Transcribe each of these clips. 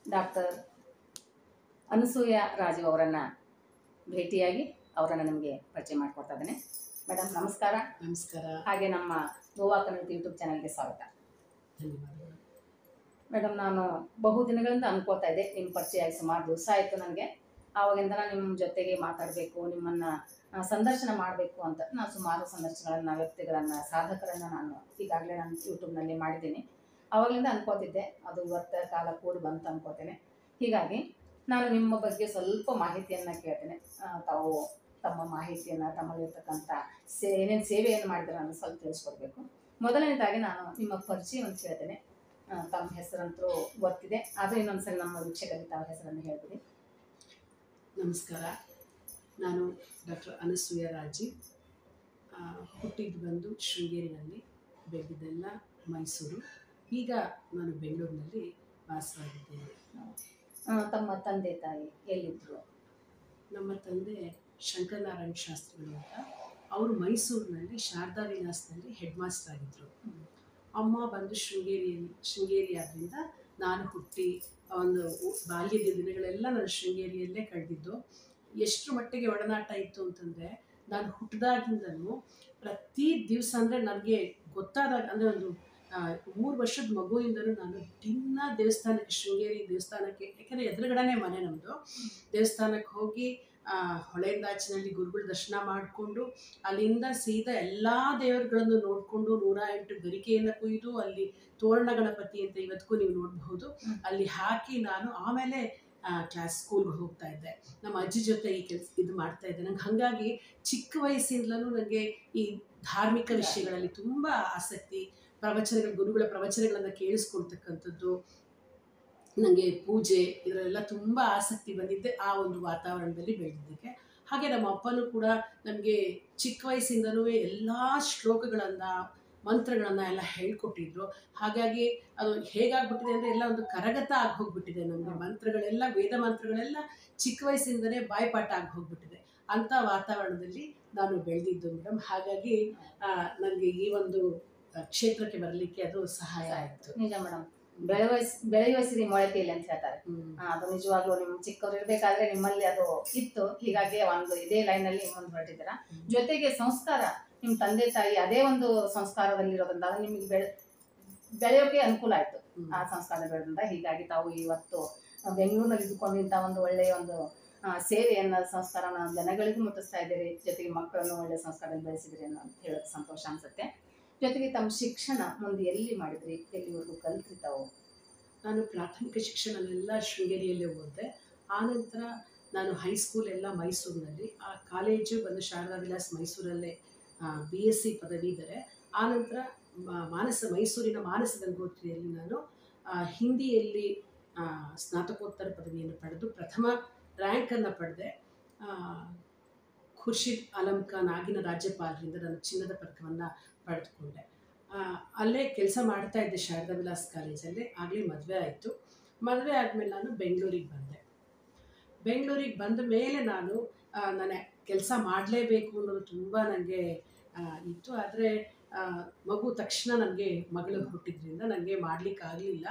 Doctor Anasuya Raju ಅವರನ್ನು ಭೇಟಿಯಾಗಿ ಅವರನ್ನು ನಿಮಗೆ ಪರಿಚಯ ಮಾಡಿಕೊಡ್ತಾ ಇದ್ದೇನೆ ಮೇಡಮ್ ನಮಸ್ಕಾರ ನಮಸ್ಕಾರ ಹಾಗೆ ನಮ್ಮ ಗೋವಾ ಕನ್ನಡ ಯೂಟ್ಯೂಬ್ ಚಾನಲ್ಗೆ ಸ್ವಾಗತ ಧನ್ಯವಾದಗಳು ಮೇಡಮ್ ನಾನು ಬಹು ದಿನಗಳಿಂದ ಅನ್ಕೋತಾ ಇದ್ದೆ ನಿಮ್ಮ ಪರಿಚಯ ಆಗಿ ಸುಮಾರು ದಿವಸ ಆಯಿತು ನನಗೆ ಆವಾಗಿಂದ ನಾನು ನಿಮ್ಮ ಜೊತೆಗೆ ಮಾತಾಡಬೇಕು ನಿಮ್ಮನ್ನು ಸಂದರ್ಶನ ಮಾಡಬೇಕು ಅಂತ ನಾನು ಸುಮಾರು ಸಂದರ್ಶನಗಳನ್ನು ವ್ಯಕ್ತಿಗಳನ್ನು ಸಾಧಕರನ್ನು ನಾನು ಈಗಾಗಲೇ ನಾನು ಯೂಟ್ಯೂಬ್ನಲ್ಲಿ ಮಾಡಿದ್ದೀನಿ ಆವಾಗಲಿಂದ ಅನ್ಕೋತಿದ್ದೆ ಅದು ಇವತ್ತ ಕಾಲ ಕೂಡಿ ಬಂತು ಅನ್ಕೋತೇನೆ ಹೀಗಾಗಿ ನಾನು ನಿಮ್ಮ ಬಗ್ಗೆ ಸ್ವಲ್ಪ ಮಾಹಿತಿಯನ್ನು ಕೇಳ್ತೇನೆ ಆ, ತಾವು ತಮ್ಮ ಮಾಹಿತಿಯನ್ನು ತಮ್ಮಲ್ಲಿರ್ತಕ್ಕಂಥ ಸೇ ಏನೇನು ಸೇವೆಯನ್ನು ಮಾಡಿದ್ರೆ ನಾನು ಸ್ವಲ್ಪ ತಿಳಿಸ್ಕೊಡ್ಬೇಕು ಮೊದಲನೇದಾಗಿ ನಾನು ನಿಮ್ಮ ಪರಿಚಯವನ್ನು ಕೇಳ್ತೇನೆ ಆ, ತಮ್ಮ ಹೆಸರಂತೂ ಗೊತ್ತಿದೆ ಆದರೂ ಇನ್ನೊಂದ್ಸರಿ ನಮ್ಮ ವೀಕ್ಷಕರಿಗೆ ತಾವ ಹೆಸರನ್ನು ಹೇಳ್ಬಿಡಿ ನಮಸ್ಕಾರ ನಾನು ಡಾಕ್ಟರ್ ಅನಸೂಯ ರಾಜಿ ಆ, ಹುಟ್ಟಿದ್ದು ಬಂದು ಶೃಂಗೇರಿನಲ್ಲಿ ಬೆಳೆದಿದ್ದೆಲ್ಲ ಮೈಸೂರು ಈಗ ನಾನು ಬೆಂಗಳೂರಿನಲ್ಲಿ ವಾಸವಾಗಿದ್ದೇನೆ ಆ, ತಮ್ಮ ತಂದೆ ತಾಯಿ ಎಲ್ಲಿದ್ದರು ನಮ್ಮ ತಂದೆ ಶಂಕರನಾರಾಯಣ ಶಾಸ್ತ್ರಿಗಳು ಅಂತ ಅವರು ಮೈಸೂರಿನಲ್ಲಿ ಶಾರದಾ ವಿಲಾಸ್ನಲ್ಲಿ ಹೆಡ್ ಮಾಸ್ಟರ್ ಆಗಿದ್ದರು ಅಮ್ಮ ಬಂದು ಶೃಂಗೇರಿಯಲ್ಲಿ ಶೃಂಗೇರಿ ಆದ್ದರಿಂದ ನಾನು ಹುಟ್ಟಿ ಒಂದು ಉ- ಬಾಲ್ಯದ ದಿನಗಳೆಲ್ಲ ನಾನು ಶೃಂಗೇರಿಯಲ್ಲೇ ಕಳೆದಿದ್ದು ಎಷ್ಟು ಮಟ್ಟಿಗೆ ಒಡನಾಟ ಇತ್ತು ಅಂತಂದರೆ ನಾನು ಹುಟ್ಟಿದಾಗಿಂದನೂ ಪ್ರತಿ ದಿವಸ ಅಂದರೆ ನನಗೆ ಗೊತ್ತಾದಾಗ ಅಂದರೆ ಒಂದು ಮೂರು ವರ್ಷದ ಮಗುವಿಂದನೂ ನಾನು ದಿನ ದೇವಸ್ಥಾನಕ್ಕೆ ಶೃಂಗೇರಿ ದೇವಸ್ಥಾನಕ್ಕೆ ಯಾಕೆಂದರೆ ಎದುರುಗಡೆನೇ ಮನೆ ನಮ್ಮದು ದೇವಸ್ಥಾನಕ್ಕೆ ಹೋಗಿ ಆ, ಹೊಳೆಂದಾಚಿನಲ್ಲಿ ಗುರುಗಳ ದರ್ಶನ ಮಾಡಿಕೊಂಡು ಅಲ್ಲಿಂದ ಸೀದಾ ಎಲ್ಲ ದೇವರುಗಳನ್ನು ನೋಡಿಕೊಂಡು ನೂರ ಎಂಟು ಗರಿಕೆಯನ್ನು ಕೊಯ್ದು ಅಲ್ಲಿ ತೋರಣ ಗಣಪತಿ ಅಂತ ಇವತ್ತಿಗೂ ನೀವು ನೋಡಬಹುದು ಹ್ಮ್. ಅಲ್ಲಿ ಹಾಕಿ ನಾನು ಆಮೇಲೆ ಕ್ಲಾಸ್ ಸ್ಕೂಲ್ಗೆ ಹೋಗ್ತಾ ಇದ್ದೆ ನಮ್ಮ ಅಜ್ಜಿ ಜೊತೆ ಈ ಕೆಲಸ ಇದು ಮಾಡ್ತಾ ಇದ್ದೆ ನಂಗೆ ಹಾಗಾಗಿ ಚಿಕ್ಕ ವಯಸ್ಸಿಂದಲೂ ನನಗೆ ಈ ಧಾರ್ಮಿಕ ವಿಷಯಗಳಲ್ಲಿ ತುಂಬ ಆಸಕ್ತಿ ಪ್ರವಚನಗಳು ಗುರುಗಳ ಪ್ರವಚನಗಳನ್ನು ಕೇಳಿಸ್ಕೊಳ್ತಕ್ಕಂಥದ್ದು ನನಗೆ ಪೂಜೆ ಇದರಲ್ಲೆಲ್ಲ ತುಂಬ ಆಸಕ್ತಿ ಬಂದಿದ್ದೆ ಆ ಒಂದು ವಾತಾವರಣದಲ್ಲಿ ಬೆಳೆದಿದ್ದಕ್ಕೆ ಹಾಗೆ ನಮ್ಮ ಅಪ್ಪನೂ ಕೂಡ ನನಗೆ ಚಿಕ್ಕ ವಯಸ್ಸಿಂದನೂ ಎಲ್ಲ ಶ್ಲೋಕಗಳನ್ನು ಮಂತ್ರಗಳನ್ನು ಎಲ್ಲ ಹೇಳ್ಕೊಟ್ಟಿದ್ರು ಹಾಗಾಗಿ ಅದು ಹೇಗಾಗ್ಬಿಟ್ಟಿದೆ ಅಂದರೆ ಎಲ್ಲ ಒಂದು ಕರಗತ ಆಗಿ ಹೋಗ್ಬಿಟ್ಟಿದೆ ನಮಗೆ ಮಂತ್ರಗಳೆಲ್ಲ ವೇದ ಮಂತ್ರಗಳೆಲ್ಲ ಚಿಕ್ಕ ವಯಸ್ಸಿಂದನೇ ಬಾಯ್ಪಾಠ ಆಗಿ ಹೋಗ್ಬಿಟ್ಟಿದೆ ಅಂಥ ವಾತಾವರಣದಲ್ಲಿ ನಾನು ಬೆಳೆದಿದ್ದು ಮೇಡಮ್ ಹಾಗಾಗಿ ನನಗೆ ಈ ಒಂದು ಆ, ಕ್ಷೇತ್ರಕ್ಕೆ ಬರಲಿಕ್ಕೆ ಅದು ಸಹಾಯ ಆಯಿತು ನಿಜ ಮೇಡಮ್ ಬೆಳೆ ವಯಸ್ ಬೆಳೆಯುವ ಸಿರಿ ಮೊಳಕೆಯಲ್ಲಿ ಅಂತ ಹೇಳ್ತಾರೆ ಹ್ಮ್. ಆ, ಅದು ನಿಜವಾಗ್ಲೂ ನಿಮ್ಮ ಚಿಕ್ಕವ್ರು ಇರಬೇಕಾದ್ರೆ ನಿಮ್ಮಲ್ಲಿ ಅದು ಇತ್ತು ಹೀಗಾಗಿ ಒಂದು ಇದೇ ಲೈನಲ್ಲಿ ಮುಂದೆ ಹೊರಟಿದ್ದೀರಾ ಜೊತೆಗೆ ಸಂಸ್ಕಾರ ನಿಮ್ಮ ತಂದೆ ತಾಯಿ ಅದೇ ಒಂದು ಸಂಸ್ಕಾರದಲ್ಲಿರೋದ್ರಿಂದ ಅದು ನಿಮಗೆ ಬೆಳೆ ಬೆಳೆಯೋಕೆ ಅನುಕೂಲ ಆಯಿತು ಹ್ಮ್. ಆ ಸಂಸ್ಕಾರ ಬೆಳೆದ್ರಿಂದ ಹೀಗಾಗಿ ತಾವು ಇವತ್ತು ಬೆಂಗಳೂರಿನಲ್ಲಿ ಇದ್ದುಕೊಂಡು ಇಂಥ ಒಂದು ಒಳ್ಳೆಯ ಒಂದು ಆ, ಸೇವೆಯನ್ನ ಸಂಸ್ಕಾರನ ಜನಗಳಿಗೂ ಮುಟ್ಟಿಸ್ತಾ ಇದ್ದೀರಿ ಜೊತೆಗೆ ಮಕ್ಕಳನ್ನು ಒಳ್ಳೆಯ ಸಂಸ್ಕಾರದಲ್ಲಿ ಬೆಳೆಸಿದಿರಿ ಅನ್ನೋ ಅಂತ ಹೇಳೋದು ಸಂತೋಷ ಅನ್ಸುತ್ತೆ ಜೊತೆಗೆ ತಮ್ಮ ಶಿಕ್ಷಣ ಮುಂದೆ ಎಲ್ಲಿ ಮಾಡಿದ್ರಿ ಎಲ್ಲಿವರೆಗೂ ಕಲ್ತ್ರಿ ತಾವು ನಾನು ಪ್ರಾಥಮಿಕ ಶಿಕ್ಷಣನೆಲ್ಲ ಶೃಂಗೇರಿಯಲ್ಲೇ ಓದಿದೆ ಆನಂತರ ನಾನು ಹೈಸ್ಕೂಲ್ ಎಲ್ಲ ಮೈಸೂರಿನಲ್ಲಿ ಆ ಕಾಲೇಜು ಬಂದು ಶಾರದಾ ವಿಲಾಸ್ ಮೈಸೂರಲ್ಲೇ ಬಿ ಎಸ್ ಸಿ ಪದವಿ ಇದ್ದಾರೆ ಆನಂತರ ಮ- ಮಾನಸ ಮೈಸೂರಿನ ಮಾನಸ ಗಂಗೋತ್ರಿಯಲ್ಲಿ ನಾನು ಆ, ಹಿಂದಿಯಲ್ಲಿ ಆ, ಸ್ನಾತಕೋತ್ತರ ಪದವಿಯನ್ನು ಪಡೆದು ಪ್ರಥಮ ರ್ಯಾಂಕನ್ನು ಪಡೆದೆ ಆ, ಖುರ್ಷಿದ್ ಆಲಂ ಖಾನ್ ಆಗಿನ ರಾಜ್ಯಪಾಲರಿಂದ ನಾನು ಚಿನ್ನದ ಪದಕವನ್ನು ಪಡೆದುಕೊಂಡೆ ಆ, ಅಲ್ಲೇ ಕೆಲಸ ಮಾಡ್ತಾ ಇದ್ದೆ ಶಾರದಾ ವಿಲಾಸ್ ಕಾಲೇಜಲ್ಲಿ ಆಗಲೇ ಮದುವೆ ಆಯಿತು ಮದುವೆ ಆದಮೇಲೆ ನಾನು ಬೆಂಗಳೂರಿಗೆ ಬಂದೆ ಬೆಂಗಳೂರಿಗೆ ಬಂದ ಮೇಲೆ ನಾನು ಆ, ನನ್ನ ಕೆಲಸ ಮಾಡಲೇಬೇಕು ಅನ್ನೋದು ತುಂಬ ನನಗೆ ಇತ್ತು ಆದರೆ ಮಗು ತಕ್ಷಣ ನನಗೆ ಮಗಳು ಹುಟ್ಟಿದ್ರಿಂದ ನನಗೆ ಮಾಡಲಿಕ್ಕಾಗಲಿಲ್ಲ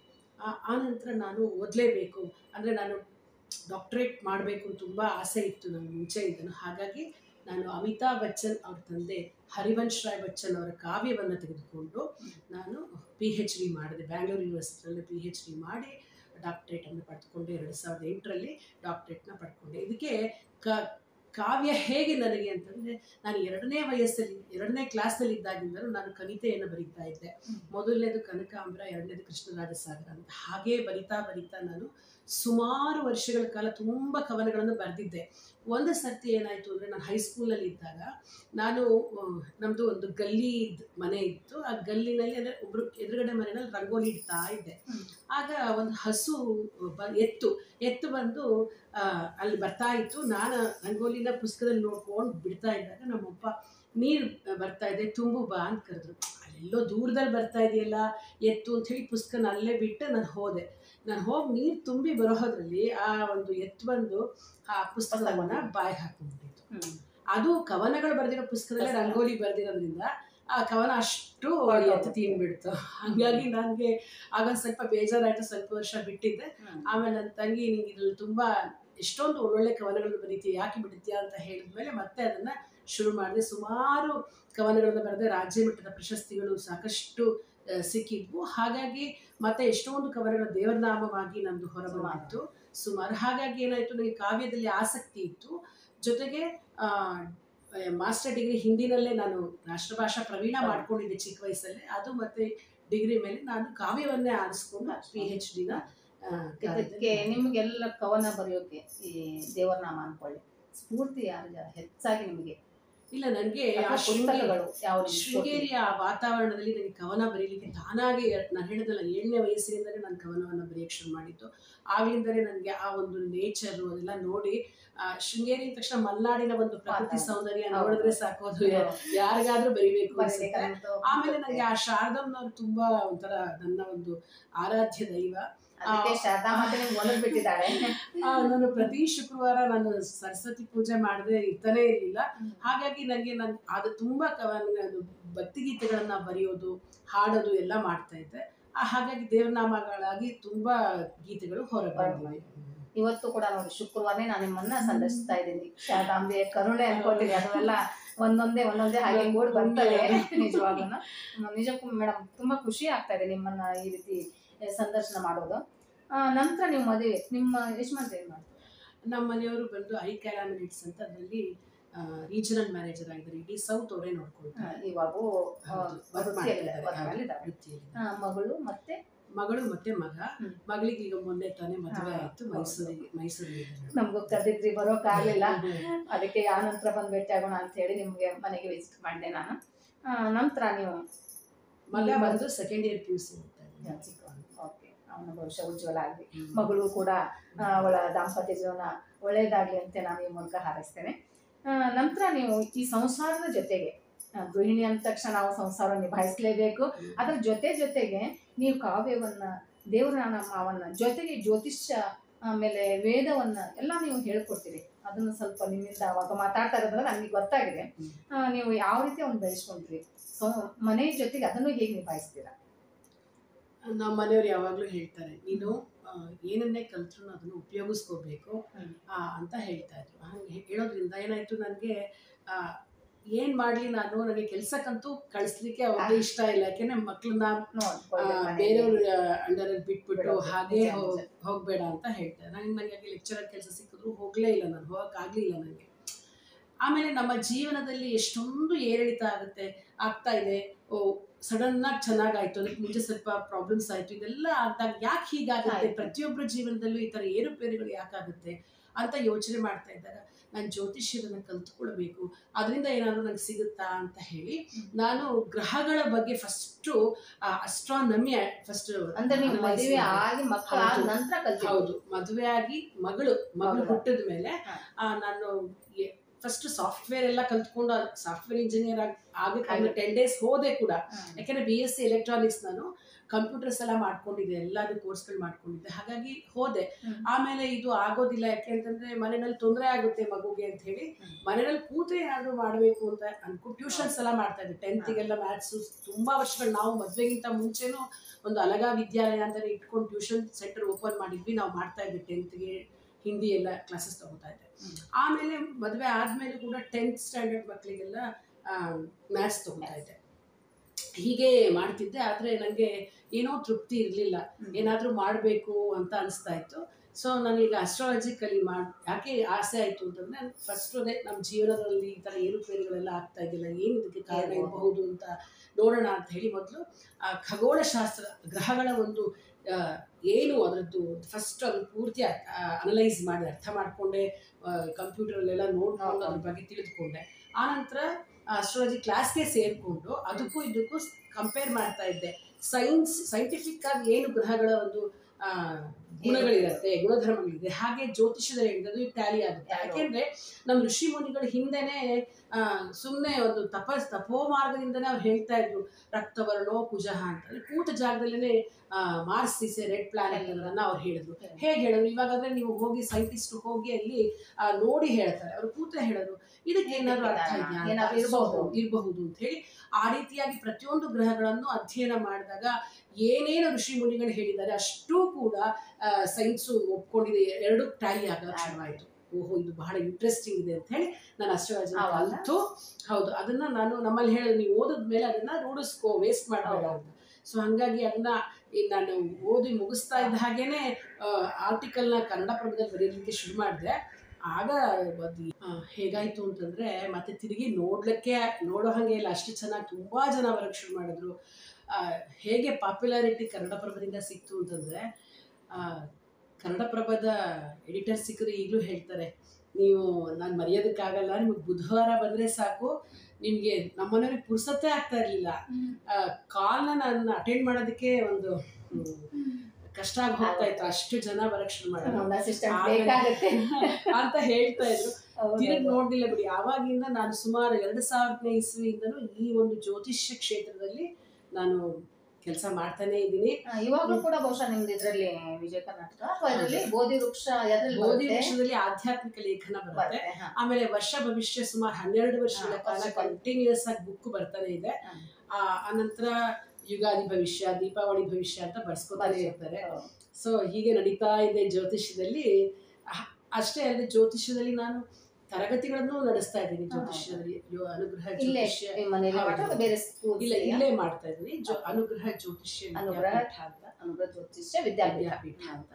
ಆನಂತರ ನಾನು ಓದಲೇಬೇಕು ಅಂದರೆ ನಾನು ಡಾಕ್ಟ್ರೇಟ್ ಮಾಡಬೇಕು ತುಂಬ ಆಸೆ ಇತ್ತು ನನಗೆ ಮುಂಚೆ ಇದ್ದನು ಹಾಗಾಗಿ ನಾನು ಅಮಿತಾಬ್ ಬಚ್ಚನ್ ಅವ್ರ ತಂದೆ ಹರಿವಂಶ್ ರಾಯ್ ಬಚ್ಚನ್ ಅವರ ಕಾವ್ಯವನ್ನು ತೆಗೆದುಕೊಂಡು ನಾನು ಪಿ ಹೆಚ್ ಡಿ ಮಾಡಿದೆ ಬ್ಯಾಂಗ್ಳೂರು ಯೂನಿವರ್ಸಿಟಿಯಲ್ಲಿ ಪಿ ಹೆಚ್ ಡಿ ಮಾಡಿ ಡಾಕ್ಟ್ರೇಟನ್ನು ಪಡೆದುಕೊಂಡೆ ಎರಡು ಸಾವಿರದ ಎಂಟರಲ್ಲಿ ಡಾಕ್ಟ್ರೇಟ್ನ ಪಡ್ಕೊಂಡೆ ಇದಕ್ಕೆ ಕ ಕಾವ್ಯ ಹೇಗೆ ನನಗೆ ಅಂತಂದರೆ ನಾನು ಎರಡನೇ ವಯಸ್ಸಲ್ಲಿ ಎರಡನೇ ಕ್ಲಾಸ್ನಲ್ಲಿ ಇದ್ದಾಗಿಂದಲೂ ನಾನು ಕವಿತೆಯನ್ನು ಬರೀತಾ ಇದ್ದೆ ಮೊದಲನೇದು ಕನಕಾಂಬರ ಎರಡನೇದು ಕೃಷ್ಣರಾಜ ಸಾಗರ ಅಂತ ಹಾಗೇ ಬರಿತಾ ಬರಿತಾ ನಾನು ಸುಮಾರು ವರ್ಷಗಳ ಕಾಲ ತುಂಬ ಕವನಗಳನ್ನು ಬರೆದಿದ್ದೆ ಒಂದು ಸರ್ತಿ ಏನಾಯಿತು ಅಂದರೆ ನಾನು ಹೈಸ್ಕೂಲಲ್ಲಿ ಇದ್ದಾಗ ನಾನು ನಮ್ಮದು ಒಂದು ಗಲ್ಲಿ ಇದ್- ಮನೆ ಇತ್ತು ಆ ಗಲ್ಲಿನಲ್ಲಿ ಅಂದರೆ ಒಬ್ಬರು ಎದುರುಗಡೆ ಮನೆಯಲ್ಲಿ ರಂಗೋಲಿ ಇಡ್ತಾ ಇದ್ದೆ ಹ್ಮ್. ಆಗ ಒಂದು ಹಸು ಬ ಎತ್ತು ಎತ್ತು ಬಂದು ಆ, ಅಲ್ಲಿ ಬರ್ತಾ ಇತ್ತು ನಾನು ರಂಗೋಲಿನ ಪುಸ್ತಕದಲ್ಲಿ ನೋಡ್ಕೊಂಡು ಬಿಡ್ತಾ ಇದ್ದಾಗ ನಮ್ಮಪ್ಪ ನೀರು ಬರ್ತಾ ಇದೆ ತುಂಬು ಬಾ ಅಂತ ಕರೆದ್ರು ಅಲ್ಲೆಲ್ಲೋ ದೂರದಲ್ಲಿ ಬರ್ತಾ ಇದೆಯಲ್ಲ ಎತ್ತು ಅಂತ ಹೇಳಿ ಪುಸ್ತಕನ ಅಲ್ಲೇ ಬಿಟ್ಟು ನಾನು ಹೋದೆ ನಾನು ಹೋಗಿ ನೀರು ತುಂಬಿ ಬರೋದ್ರಲ್ಲಿ ಆ ಒಂದು ಎತ್ತು ಬಂದು ಆ ಪುಸ್ತಕವನ್ನು ಬಾಯಿ ಹಾಕೊಂಡ್ಬಿಟ್ಟಿತ್ತು ಹ್ಮ್. ಅದು ಕವನಗಳು ಬರೆದಿರೋ ಪುಸ್ತಕದಲ್ಲೇ ರಂಗೋಲಿ ಬರೆದಿರೋದ್ರಿಂದ ಆ ಕವನ ಅಷ್ಟು ಹೊರ್ಟೋಗುತ್ತೆ. ಎತ್ತು ತಿಂದ್ಬಿಡ್ತು ಹಂಗಾಗಿ ನನಗೆ ಆಗೊಂದು ಸ್ವಲ್ಪ ಬೇಜಾರಾಯ್ತು ಸ್ವಲ್ಪ ವರ್ಷ ಬಿಟ್ಟಿದ್ದೆ ಹ್ಮ್. ಆಮೇಲೆ ನನ್ನ ತಂಗಿ ನಿಂಗೆ ಇದ್ರಲ್ಲಿ ತುಂಬಾ ಎಷ್ಟೊಂದು ಒಳ್ಳೊಳ್ಳೆ ಕವನಗಳನ್ನು ಬರೀತೀಯ ಯಾಕೆ ಬಿಡ್ತೀಯ ಅಂತ ಹೇಳಿದ್ಮೇಲೆ ಮತ್ತೆ ಅದನ್ನ ಶುರು ಮಾಡಿದೆ ಸುಮಾರು ಕವನಗಳನ್ನು ಬರೆದೆ ರಾಜ್ಯ ಮಟ್ಟದ ಪ್ರಶಸ್ತಿಗಳು ಸಾಕಷ್ಟು ಆ, ಸಿಕ್ಕಿದ್ವು ಹಾಗಾಗಿ ಮತ್ತೆ ಎಷ್ಟೊಂದು ಕವನಗಳ ದೇವರನಾಮವಾಗಿ ನಂದು ಹೊರಬಂದಿತ್ತು ಸುಮಾರು ಹಾಗಾಗಿ ಏನಾಯ್ತು ನನಗೆ ಕಾವ್ಯದಲ್ಲಿ ಆಸಕ್ತಿ ಇತ್ತು ಜೊತೆಗೆ ಆ, ಮಾಸ್ಟರ್ ಡಿಗ್ರಿ ಹಿಂದಿನಲ್ಲೇ ನಾನು ರಾಷ್ಟ್ರಭಾಷಾ ಪ್ರವೀಣ ಮಾಡ್ಕೊಂಡಿದ್ದೆ ಚಿಕ್ಕ ವಯಸ್ಸಲ್ಲೇ ಅದು ಮತ್ತೆ ಡಿಗ್ರಿ ಮೇಲೆ ನಾನು ಕಾವ್ಯವನ್ನೇ ಆರಿಸ್ಕೊಂಡು ಪಿ ಎಚ್ ಡಿನ ಇದಕ್ಕೆ ನಿಮ್ಗೆಲ್ಲ ಕವನ ಬರೆಯೋಕೆ ಈ ದೇವರನಾಮ ಅನ್ಕೊಳ್ಳಿ ಸ್ಫೂರ್ತಿ ಯಾರು ಜಾ- ಹೆಚ್ಚಾಗಿ ನಿಮಗೆ ಇಲ್ಲ ನನಗೆ ಅಥವಾ ಆ ಶೃಂಗೇರಿ ಪುಸ್ತಕಗಳು ಯಾವ ರೀತಿ ಶೃಂಗೇರಿಯ ಆ ವಾತಾವರಣದಲ್ಲಿ ನನಗೆ ಕವನ ಬರೀಲಿಕ್ಕೆ ತಾನಾಗಿ ನಾನು ಹೇಳಿದಲ್ಲ ಏಳನೇ ವಯಸ್ಸಿನಿಂದಲೇ ನಾನು ಕವನವನ್ನು ಬರೆಯಕ್ಕೆ ಶುರು ಮಾಡಿದ್ದು ಆಗ್ಲಿಂದಲೇ ನನಗೆ ಆ ಒಂದು ನೇಚರು ಅದೆಲ್ಲ ನೋಡಿ ಆ ಶೃಂಗೇರಿ ಅಂದ ತಕ್ಷಣ ಮಲ್ನಾಡಿನ ಒಂದು ಪ್ರಕೃತಿ ವಾತಾವರಣ. ಸೌಂದರ್ಯ ಹೌದು. ನೋಡಿದ್ರೆ ಸಾಕು ಅದು ಯಾರಿಗಾದ್ರೂ ಬರಿಬೇಕು ಅನ್ಸುತ್ತೆ ಬರೀಬೇಕಂತ ಆಮೇಲೆ ನನಗೆ ಆ ಶಾರದಮ್ಮನವ್ರು ತುಂಬಾ ಒಂಥರ ನನ್ನ ಒಂದು ಆರಾಧ್ಯ ದೈವ ಅದಕ್ಕೆ ಶಾರದಾ ಮಾತೆ ನಿಮ್ಗೆ ಒಲದ್ ಬಿಟ್ಟಿದ್ದಾಳೆ ಆ, ನಾನು ಪ್ರತಿ ಶುಕ್ರವಾರ ನಾನು ಸರಸ್ವತಿ ಪೂಜೆ ಮಾಡದೆ ಇರ್ತಾನೆ ಇರಲಿಲ್ಲ ಹಾಗಾಗಿ ನನಗೆ ನಾನು ಅದು ತುಂಬಾ ಕವನ ಅದು ಭಕ್ತಿಗೀತೆಗಳನ್ನ ಬರೆಯೋದು ಹಾಡೋದು ಎಲ್ಲ ಮಾಡ್ತಾ ಇದ್ದೆ ಆ, ಹಾಗಾಗಿ ದೇವನಾಮಗಳಾಗಿ ತುಂಬಾ ಗೀತೆಗಳು ಹೊರಬಂದಿವೆ ಇವತ್ತು ಕೂಡ ನೋಡಿ ಶುಕ್ರವಾರನೇ ನಾನು ನಿಮ್ಮನ್ನ ಸಂದರ್ಶಿಸ್ತಾ ಇದ್ದೀನಿ ಶಾರದಾಂಬೆ ಕರುಣೆ ಅನ್ಕೋತೀನಿ ಅದೆಲ್ಲ ಒಂದೊಂದೇ ಒಂದೊಂದೇ ಹಾಗೆ ಕೂಡ ಬರ್ತದೆ ನಿಜವಾಗ್ಲೂ ನಿಜಕ್ಕೂ ಮೇಡಮ್ ತುಂಬಾ ಖುಷಿ ಆಗ್ತಾ ಇದೆ ನಿಮ್ಮನ್ನ ಈ ರೀತಿ ಸಂದರ್ಶನ ಮಾಡೋದು ಆ, ನಂತರ ನೀವು ಮದುವೆ ನಿಮ್ಮ ಎಷ್ಟು ಮಂದಿ ಮಾಡ್ತೀವಿ ನಮ್ಮ ಮನೆಯವರು ಬಂದು ಐ ಕ್ಯಾರಾಮಿನೇಟ್ಸ್ ಅಂತ ಅದರಲ್ಲಿ ರೀಜನಲ್ ಮ್ಯಾನೇಜರ್ ಆಗಿದ್ದಾರೆ ಇಡೀ ಸೌತ್ ಅವರೇ ನೋಡ್ಕೊಳ್ತಾರೆ ಇವಾಗೂ ಆ, ಹೌದು, work ವೃತ್ತಿಯಲ್ಲಿ- ಮಾಡ್ತಾ work ಇದ್ದಾರೆ. ನಲ್ಲಿದ್ದಾರೆ. ವೃತ್ತಿಯಲ್ಲಿ. ಆ, ಮಗಳು ಮತ್ತೆ ಮಗಳು ಮತ್ತೆ ಮಗ ಹ್ಮ್. ಮಗಳಿಗೆ ಈಗ ಮೊನ್ನೆ ತಾನೇ ಮದುವೆ ಹಾ, ಆಯ್ತು ಹೌದು. ಮೈಸೂರಿಗೆ ಮೈಸೂರಿಗೆ ನಮ್ಗೂ ಕರೆದಿದ್ರಿ ಬರೋಕ್ಕಾಗಲಿಲ್ಲ ಅದಕ್ಕೆ ಆ ನಂತರ ಬಂದು ಭೇಟಿ ಆಗೋಣ ಅಂತ ಹೇಳಿ ನಿಮ್ಗೆ ಮನೆಗೆ ವಿಸಿಟ್ ಮಾಡಿದೆ ನಾನು ಆ, ನಂತರ ನೀವು ಮಗ ಬಂದು second year P U C okay ಅವನ ಭವಿಷ್ಯ ಉಜ್ವಲ ಆಗಲಿ ಮಗಳು ಕೂಡ ಆ, ಅವಳ ದಾಂಪತ್ಯ ಜೀವನ ಒಳ್ಳೆಯದಾಗಲಿ ಅಂತ ನಾನು ಈ ಮೂಲಕ ಹಾರೈಸ್ತೇನೆ ಆ, ನಂತರ ನೀವು ಈ ಸಂಸಾರದ ಜೊತೆಗೆ ಆ, ಗೃಹಿಣಿ ಅಂದ ತಕ್ಷಣ ನಾವು ಸಂಸಾರ ನಿಭಾಯಿಸಲೇಬೇಕು ಅದರ ಜೊತೆ ಜೊತೆಗೆ ನೀವು ಕಾವ್ಯವನ್ನ ದೇವರ ನಾಮವನ್ನ ಜೊತೆಗೆ ಜ್ಯೋತಿಷ್ಯ ಆಮೇಲೆ ವೇದವನ್ನ ಎಲ್ಲ ನೀವು ಹೇಳ್ಕೊಡ್ತೀರಿ ಅದನ್ನು ಸ್ವಲ್ಪ ನಿಮ್ಮಿಂದ ಅವಾಗ ಮಾತಾಡ್ತಾ ಇರೋದ್ರಿಂದ ನನಗೆ ಗೊತ್ತಾಗಿದೆ ಹ್ಮ್. ಆ, ನೀವು ಯಾವ ರೀತಿ ಅವ್ನು ಬೆಳೆಸ್ಕೊಂಡ್ರಿ ಸೊ ಮನೆ ಜೊತೆಗೆ ಅದನ್ನು ಹೇಗೆ ನಿಭಾಯಿಸ್ತೀರಾ ನಮ್ಮ ಮನೆಯವ್ರು ಯಾವಾಗಲೂ ಹೇಳ್ತಾರೆ ನೀನು ಆ, ಏನನ್ನೇ ಕಲ್ತ್ರು ಅದನ್ನು ಉಪಯೋಗಿಸ್ಕೋಬೇಕು ಹ್ಮ್. ಆ, ಅಂತ ಹೇಳ್ತಾ ಇದ್ರು ಹಂಗೆ ಹೇಳೋದ್ರಿಂದ ಏನಾಯ್ತು ನನಗೆ ಏನ್ ಮಾಡ್ಲಿ ನಾನು ನನಗೆ ಕೆಲ್ಸಕ್ಕಂತೂ ಕಳಿಸ್ಲಿಕ್ಕೆ ಅವ್ರಿಗೆ ಇಷ್ಟ ಇಲ್ಲ ಯಾಕೆಂದ್ರೆ ಮಕ್ಳನ್ನ ನೋಡ್ಕೊಳ್ಳಿ ಮನೆಯಲ್ಲಿ. ಬೇರೆಯವ್ರ ಅಂಡರ್ ಬಿಟ್ಬಿಟ್ಟು ಬಿಡೋದು. ಹಾಗೆ ನಿಜ, ಹೋ- ನಿಜ. ಹೋಗ್ಬೇಡ ಅಂತ ಹೇಳ್ತಾರೆ ನಂಗೆ ನನಗೆ ಲೆಕ್ಚರರ್ ಕೆಲಸ ಸಿಕ್ಕಿದ್ರು ಹೋಗ್ಲೇ ಇಲ್ಲ ನಾನು ಹೋಗಕ್ಕಾಗ್ಲಿಲ್ಲ ನನಗೆ ಆಮೇಲೆ ನಮ್ಮ ಜೀವನದಲ್ಲಿ ಎಷ್ಟೊಂದು ಏರಿಳಿತ ಆಗುತ್ತೆ ಆಗ್ತಾ ಇದೆ ಓ ಸಡನ್ ಆಗಿ ಚೆನ್ನಾಗಾಯ್ತು ಅದಕ್ಕೆ ಮುಂಚೆ ಸ್ವಲ್ಪ ಪ್ರಾಬ್ಲಮ್ಸ್ ಆಯ್ತು ಇದೆಲ್ಲ ಆದಾಗ ಯಾಕೆ ಹೀಗಾಗುತ್ತೆ ಆಯ್ತು. ಪ್ರತಿಯೊಬ್ಬರ ಜೀವನದಲ್ಲೂ ಈ ತರ ಏರುಪೇರುಗಳು ಯಾಕಾಗುತ್ತೆ ಅಂತ ಯೋಚನೆ ಮಾಡ್ತಾ ಇದ್ದಾಗ ನಾನು ಜ್ಯೋತಿಷ್ಯದನ್ನ ಕಲ್ತ್ಕೊಳ್ಬೇಕು ಅದರಿಂದ ಏನಾದ್ರು ನಂಗೆ ಸಿಗುತ್ತಾ ಅಂತ ಹೇಳಿ ನಾನು ಗ್ರಹಗಳ ಬಗ್ಗೆ ಫಸ್ಟು ಅಸ್ಟ್ರಾನಮಿ ಫಸ್ಟ್ ಅಂದ್ರೆ ನೀವು ಮದುವೆ ಆಗಿ ಮಕ್ಕಳ ಹೌದು. ನಂತರ ಕಲ್ತಿದ್ದು ಹೌದು ಮದುವೆ ಆಗಿ ಮಗಳು ಮಗಳು ಮಗಳು. ಹುಟ್ಟಿದ ಮೇಲೆ ಹಾ. ನಾನು ಫಸ್ಟ್ ಸಾಫ್ಟ್ವೇರ್ ಎಲ್ಲ ಕಲ್ತ್ಕೊಂಡು ಸಾಫ್ಟ್ವೇರ್ ಇಂಜಿನಿಯರ್ ಆಗಿ ಆಗಕ್ಕೆ ಹಾಗೆ. ಟೆನ್ ಡೇಸ್ ಹೋದೆ ಕೂಡ ಹ್ಮ್. ಯಾಕೆಂದ್ರೆ ಬಿ ಎಸ್ ಸಿ ಎಲೆಕ್ಟ್ರಾನಿಕ್ಸ್ ನಾನು ಕಂಪ್ಯೂಟರ್ಸ್ ಎಲ್ಲ ಮಾಡ್ಕೊಂಡಿದ್ದೆ ಎಲ್ಲಾನು ಕೋರ್ಸ್ಗಳು ಮಾಡ್ಕೊಂಡಿದ್ದೆ ಹಾಗಾಗಿ ಹೋದೆ ಹ್ಮ್. ಆಮೇಲೆ ಇದು ಆಗೋದಿಲ್ಲ ಯಾಕೆ ಅಂತಂದ್ರೆ ಮನೆಯಲ್ಲಿ ತೊಂದರೆ ಆಗುತ್ತೆ ಮಗುಗೆ ಅಂತ ಹೇಳಿ ಹ್ಮ್. ಮನೆಯಲ್ಲಿ ಕೂತ್ರೆ ಏನಾದ್ರು ಮಾಡಬೇಕು ಅಂತ ಅನ್ಕೊ ಟ್ಯೂಷನ್ಸ್ ಎಲ್ಲ ಮಾಡ್ತಾ ಇದ್ದೆ ಟೆಂತಿಗೆಲ್ಲ ಮ್ಯಾಥ್ಸ್ ತುಂಬಾ ವರ್ಷಗಳು ನಾವು ಮದ್ವೆಗಿಂತ ಮುಂಚೆನೂ ಒಂದು ಅಲಗಾ ವಿದ್ಯಾಲಯ ಅಂತಾನೆ ಇಟ್ಕೊಂಡು ಟ್ಯೂಷನ್ ಸೆಂಟರ್ ಓಪನ್ ಮಾಡಿದ್ವಿ ನಾವು ಮಾಡ್ತಾ ಇದ್ದೆ ಟೆಂತ್ಗೆ ಹಿಂದಿ ಎಲ್ಲ ಕ್ಲಾಸಸ್ ತಗೋತಾ ಇದ್ದೆ ಹ್ಮ್. ಆಮೇಲೆ ಮದುವೆ ಆದ್ಮೇಲೆ ಕೂಡ ಟೆಂತ್ ಸ್ಟ್ಯಾಂಡರ್ಡ್ ಮಕ್ಕಳಿಗೆಲ್ಲ ಮ್ಯಾಥ್ಸ್ ತಗೋತಾ ಇದ್ದೆ ಹೀಗೆ ಮಾಡ್ತಿದ್ದೆ ಆದ್ರೆ ನನಗೆ ಏನೋ ತೃಪ್ತಿ ಇರಲಿಲ್ಲ ಹ್ಮ್. ಏನಾದರೂ ಮಾಡಬೇಕು ಅಂತ ಅನಿಸ್ತಾ ಇತ್ತು ಸೊ ನನಗೆ ಅಸ್ಟ್ರಾಲಜಿ ಕಲಿ ಮಾಡಿ ಯಾಕೆ ಆಸೆ ಆಯಿತು ಅಂತಂದ್ರೆ ಫಸ್ಟ್ ಅದೇ ನಮ್ಮ ಜೀವನದಲ್ಲಿ ಈ ಥರ ಏರುಪೇರುಗಳೆಲ್ಲ ಆಗ್ತಾ ಇದೆಯಲ್ಲ ಏನು ಇದಕ್ಕೆ ಕಾರಣ ಇರ್ಬೋದು. ಇರಬಹುದು ಅಂತ ನೋಡೋಣ ಅಂತ ಹೇಳಿ ಮೊದಲು ಖಗೋಳಶಾಸ್ತ್ರ ಗ್ರಹಗಳ ಒಂದು ಆ, ಏನು ಅದರದ್ದು ಫಸ್ಟ್ ಅದು ಪೂರ್ತಿ ಅನಲೈಸ್ ಮಾಡಿ ಅರ್ಥ ಮಾಡಿಕೊಂಡೆ ಕಂಪ್ಯೂಟರಲ್ಲೆಲ್ಲ ನೋಡ್ಕೊಂಡು ಅದ್ರ ಬಗ್ಗೆ ತಿಳಿದುಕೊಂಡೆ ಆನಂತರ ಅಸ್ಟ್ರಾಲಜಿ ಕ್ಲಾಸ್ಗೆ ಸೇರಿಕೊಂಡು ಅದಕ್ಕೂ ಇದಕ್ಕೂ ಕಂಪೇರ್ ಮಾಡ್ತಾ ಇದ್ದೆ ಸೈನ್ಸ್ ಸೈಂಟಿಫಿಕ್ ಆಗಿ ಏನು ಗ್ರಹಗಳ ಒಂದು ಆ, ಗುಣಗಳಿರುತ್ತೆ ಗುಣಧರ್ಮಗಳಿದೆ ಹಾಗೆ ಜ್ಯೋತಿಷದಲ್ಲಿ ಹೇಳಿದ್ದು ಟ್ಯಾಲಿ ಆಗುತ್ತೆ Tally. ಯಾಕೆಂದ್ರೆ ನಮ್ಮ ಋಷಿ ಮುನಿಗಳು ಹಿಂದೆನೆ ಆ, ಸುಮ್ನೆ ಒಂದು ತಪಸ್ ತಪೋ ಮಾರ್ಗದಿಂದನೇ ಅವ್ರು ಹೇಳ್ತಾ ಇದ್ರು ರಕ್ತವರ್ಣೋ ಕುಜಃ ಅಂತ ಅಂದ್ರೆ ಕೂತ ಜಾಗದಲ್ಲೇ ಮಾರ್ಸ್ ಇಸ್ ರೆಡ್ ಪ್ಲಾನೆಟ್ ಅನ್ನೋದನ್ನ ಅವ್ರು ಹೇಳಿದ್ರು ಹೇಗೆ ಹೇಳಿದ್ರು ಇವಾಗಾದ್ರೆ ನೀವು ಹೋಗಿ ಸೈಂಟಿಸ್ಟ್ ಹೋಗಿ ಅಲ್ಲಿ ಆ, ನೋಡಿ ಹೇಳ್ತಾರೆ ಅವ್ರು ಕೂತ ಹೇಳಿದ್ರು ಇದಕ್ಕೆ ಏನಾದ್ರು ಅರ್ಥ ಇದೆಯಾ ಅಂತ? ಏನಾದ್ರು ಇರ್ಬಹುದು. So, ಇರಬಹುದು ಅಂತ ಹೇಳಿ ಆ ರೀತಿಯಾಗಿ ಪ್ರತಿಯೊಂದು ಗ್ರಹಗಳನ್ನು ಅಧ್ಯಯನ ಮಾಡಿದಾಗ ಏನೇನು ಋಷಿ ಮುನಿಗಳು ಹೇಳಿದ್ದಾರೆ ಅಷ್ಟೂ ಕೂಡ ಸೈನ್ಸು ಒಪ್ಕೊಂಡಿದೆ ಎರಡು ಟ್ಯಾಲಿ ಆಗಕ್ಕೆ ಶುರುವಾಯಿತು ಓಹೋ ಇದು ಬಹಳ ಇಂಟ್ರೆಸ್ಟಿಂಗ್ ಇದೆ ಅಂತ ಹೇಳಿ ನಾನು ಅಸ್ಟ್ರಾಲಜಿ ಆವಾಗ? ಕಲಿತು ಹೌದು ಅದನ್ನ ನಾನು ನಮ್ಮಲ್ಲಿ ಹೇಳಿ ನೀವು ಓದಿದ ಮೇಲೆ ಅದನ್ನ ರೂಢಿಸ್ಕೋ ವೇಸ್ಟ್ ಮಾಡಬೇಡ ಅಂತ ಸೊ ಹಂಗಾಗಿ ಅದನ್ನ ಈ ನಾನು ಓದಿ ಮುಗಿಸ್ತಾ ಇದ್ದ ಹಾಗೇನೆ ಆರ್ಟಿಕಲ್ನ ಕನ್ನಡ ಪ್ರಭದಲ್ಲಿ ಬರೆಯೋದಕ್ಕೆ ಶುರು ಮಾಡಿದೆ ಆಗ ಅದು ಆ, ಹೇಗಾಯ್ತು ಅಂತಂದ್ರೆ ಮತ್ತೆ ತಿರುಗಿ ನೋಡ್ಲಿಕ್ಕೆ ನೋಡೋ ಹಾಗೆ ಇಲ್ಲ ಅಷ್ಟು ಚೆನ್ನಾಗಿ ತುಂಬಾ ಜನ ಬರಕ್ಕೆ ಶುರು ಮಾಡಿದ್ರು ಆ, ಹೇಗೆ ಪಾಪ್ಯುಲಾರಿಟಿ ಕನ್ನಡ ಪ್ರಭದಿಂದ ಸಿಕ್ತು ಅಂತಂದ್ರೆ ಆ, ಕನ್ನಡ ಪ್ರಭದ ಎಡಿಟರ್ ಸಿಕ್ಕರು ಈಗಲೂ ಹೇಳ್ತಾರೆ ನೀವು ನಾನು ಮರೆಯೋದಕ್ಕಾಗಲ್ಲ ನಿಮಗೆ ಬುಧವಾರ ಬಂದರೆ ಸಾಕು ನಿಮಗೆ ನಮ್ಮನೆಯವ್ರಿಗೆ ಪುರ್ಸತ್ತೇ ಆಗ್ತಾ ಇರಲಿಲ್ಲ ಕಾಲ್ನ ನಾನು ಅಟೆಂಡ್ ಮಾಡೋದಕ್ಕೆ ಒಂದು ಹ್ಮ್, ಕಷ್ಟ ಆಗಿ ಹೋಗ್ತಾ ಇತ್ತು ಅಷ್ಟು ಜನ ಬರಕ್ ಶುರು ಮಾಡಿದ್ರು ಒಂದು ಅಸಿಸ್ಟೆಂಟ್ ಆಮೇಲೆ- ಬೇಕಾಗುತ್ತೆ ಅಂತ ಹೇಳ್ತಾ ಇದ್ರು ಹೌದು. ತಿರುಗಿ ನೋಡ್ಲಿಲ್ಲ ಬಿಡಿ ಆವಾಗಿಂದ ನಾನು ಸುಮಾರು ಎರಡು ಸಾವಿರದನೇ ಇಸ್ವಿಯಿಂದನೂ ಈ ಒಂದು ಜ್ಯೋತಿಷ್ಯ ಕ್ಷೇತ್ರದಲ್ಲಿ ನಾನು ಕೆಲಸ ಮಾಡ್ತಾನೆ ಇದ್ದೀನಿ ಆ, ಇವಾಗ್ಲೂ ಕೂಡ ಬಹುಶಃ ನಿಮ್ದು ಇದ್ರಲ್ಲಿ ವಿಜಯ ಕರ್ನಾಟಕ ಅಥವಾ ಇದರಲ್ಲಿ ಬೋಧಿ ವೃಕ್ಷ ಎದ್ರಲ್ಲಿ ಬೋಧಿ ಬರುತ್ತೆ? ವೃಕ್ಷದಲ್ಲಿ ಆಧ್ಯಾತ್ಮಿಕ ಲೇಖನ ಬರುತ್ತೆ ಬರುತ್ತೆ ಹಾ. ಆಮೇಲೆ ವರ್ಷ ಭವಿಷ್ಯ ಸುಮಾರು ಹನ್ನೆರಡು ವರ್ಷಗಳ ಹಾ, ಕಾಲ ವರ್ಷ ಕಂಟಿನ್ಯೂಸ್ ಆಗಿ ಬುಕ್ ಬರ್ತಾನೆ ಇದೆ ಹಾ. ಆ ಅನಂತರ ಯುಗಾದಿ ಭವಿಷ್ಯ ದೀಪಾವಳಿ ಭವಿಷ್ಯ ಅಂತ ಬರ್ಸ್ಕೊತಾನೆ ಇರ್ತಾರೆ ಹೌದು. ಸೊ ಹೀಗೆ ನಡೀತಾ ಇದೆ ಜ್ಯೋತಿಷ್ಯದಲ್ಲಿ ಅಹ್, ಅಷ್ಟೇ ಅಲ್ಲದೆ ಜ್ಯೋತಿಷ್ಯದಲ್ಲಿ ನಾನು ತರಗತಿಗಳನ್ನು ನಡೆಸ್ತಾ ಇದ್ದೀನಿ ಹಾ. ಜ್ಯೋತಿಷ್ಯದಲ್ಲಿ ಯೋ- ಅನುಗ್ರಹ ಇಲ್ಲೇ ಜ್ಯೋತಿಷ್ಯ ನಿಮ್ಮ ಮನೇಲಿ ಹೌದು. ಮಾತ್ರ ಅಥವಾ ಬೇರೆ ಸ್ಕೂಲ್ ಇಲ್ಲ ಇಲ್ಲೇ ಮಾಡ್ತಾ ಇದ್ದೀನಿ ಜೊ ಅನುಗ್ರಹ ಜ್ಯೋತಿಷ್ಯ ಅನುಗ್ರಹ ವಿದ್ಯಾಪೀಠ ಅಂತ ಅನುಗ್ರಹ ಜ್ಯೋತಿಷ್ಯ ವಿದ್ಯಾಪೀಠ ವಿದ್ಯಾಪೀಠ ಅಂತ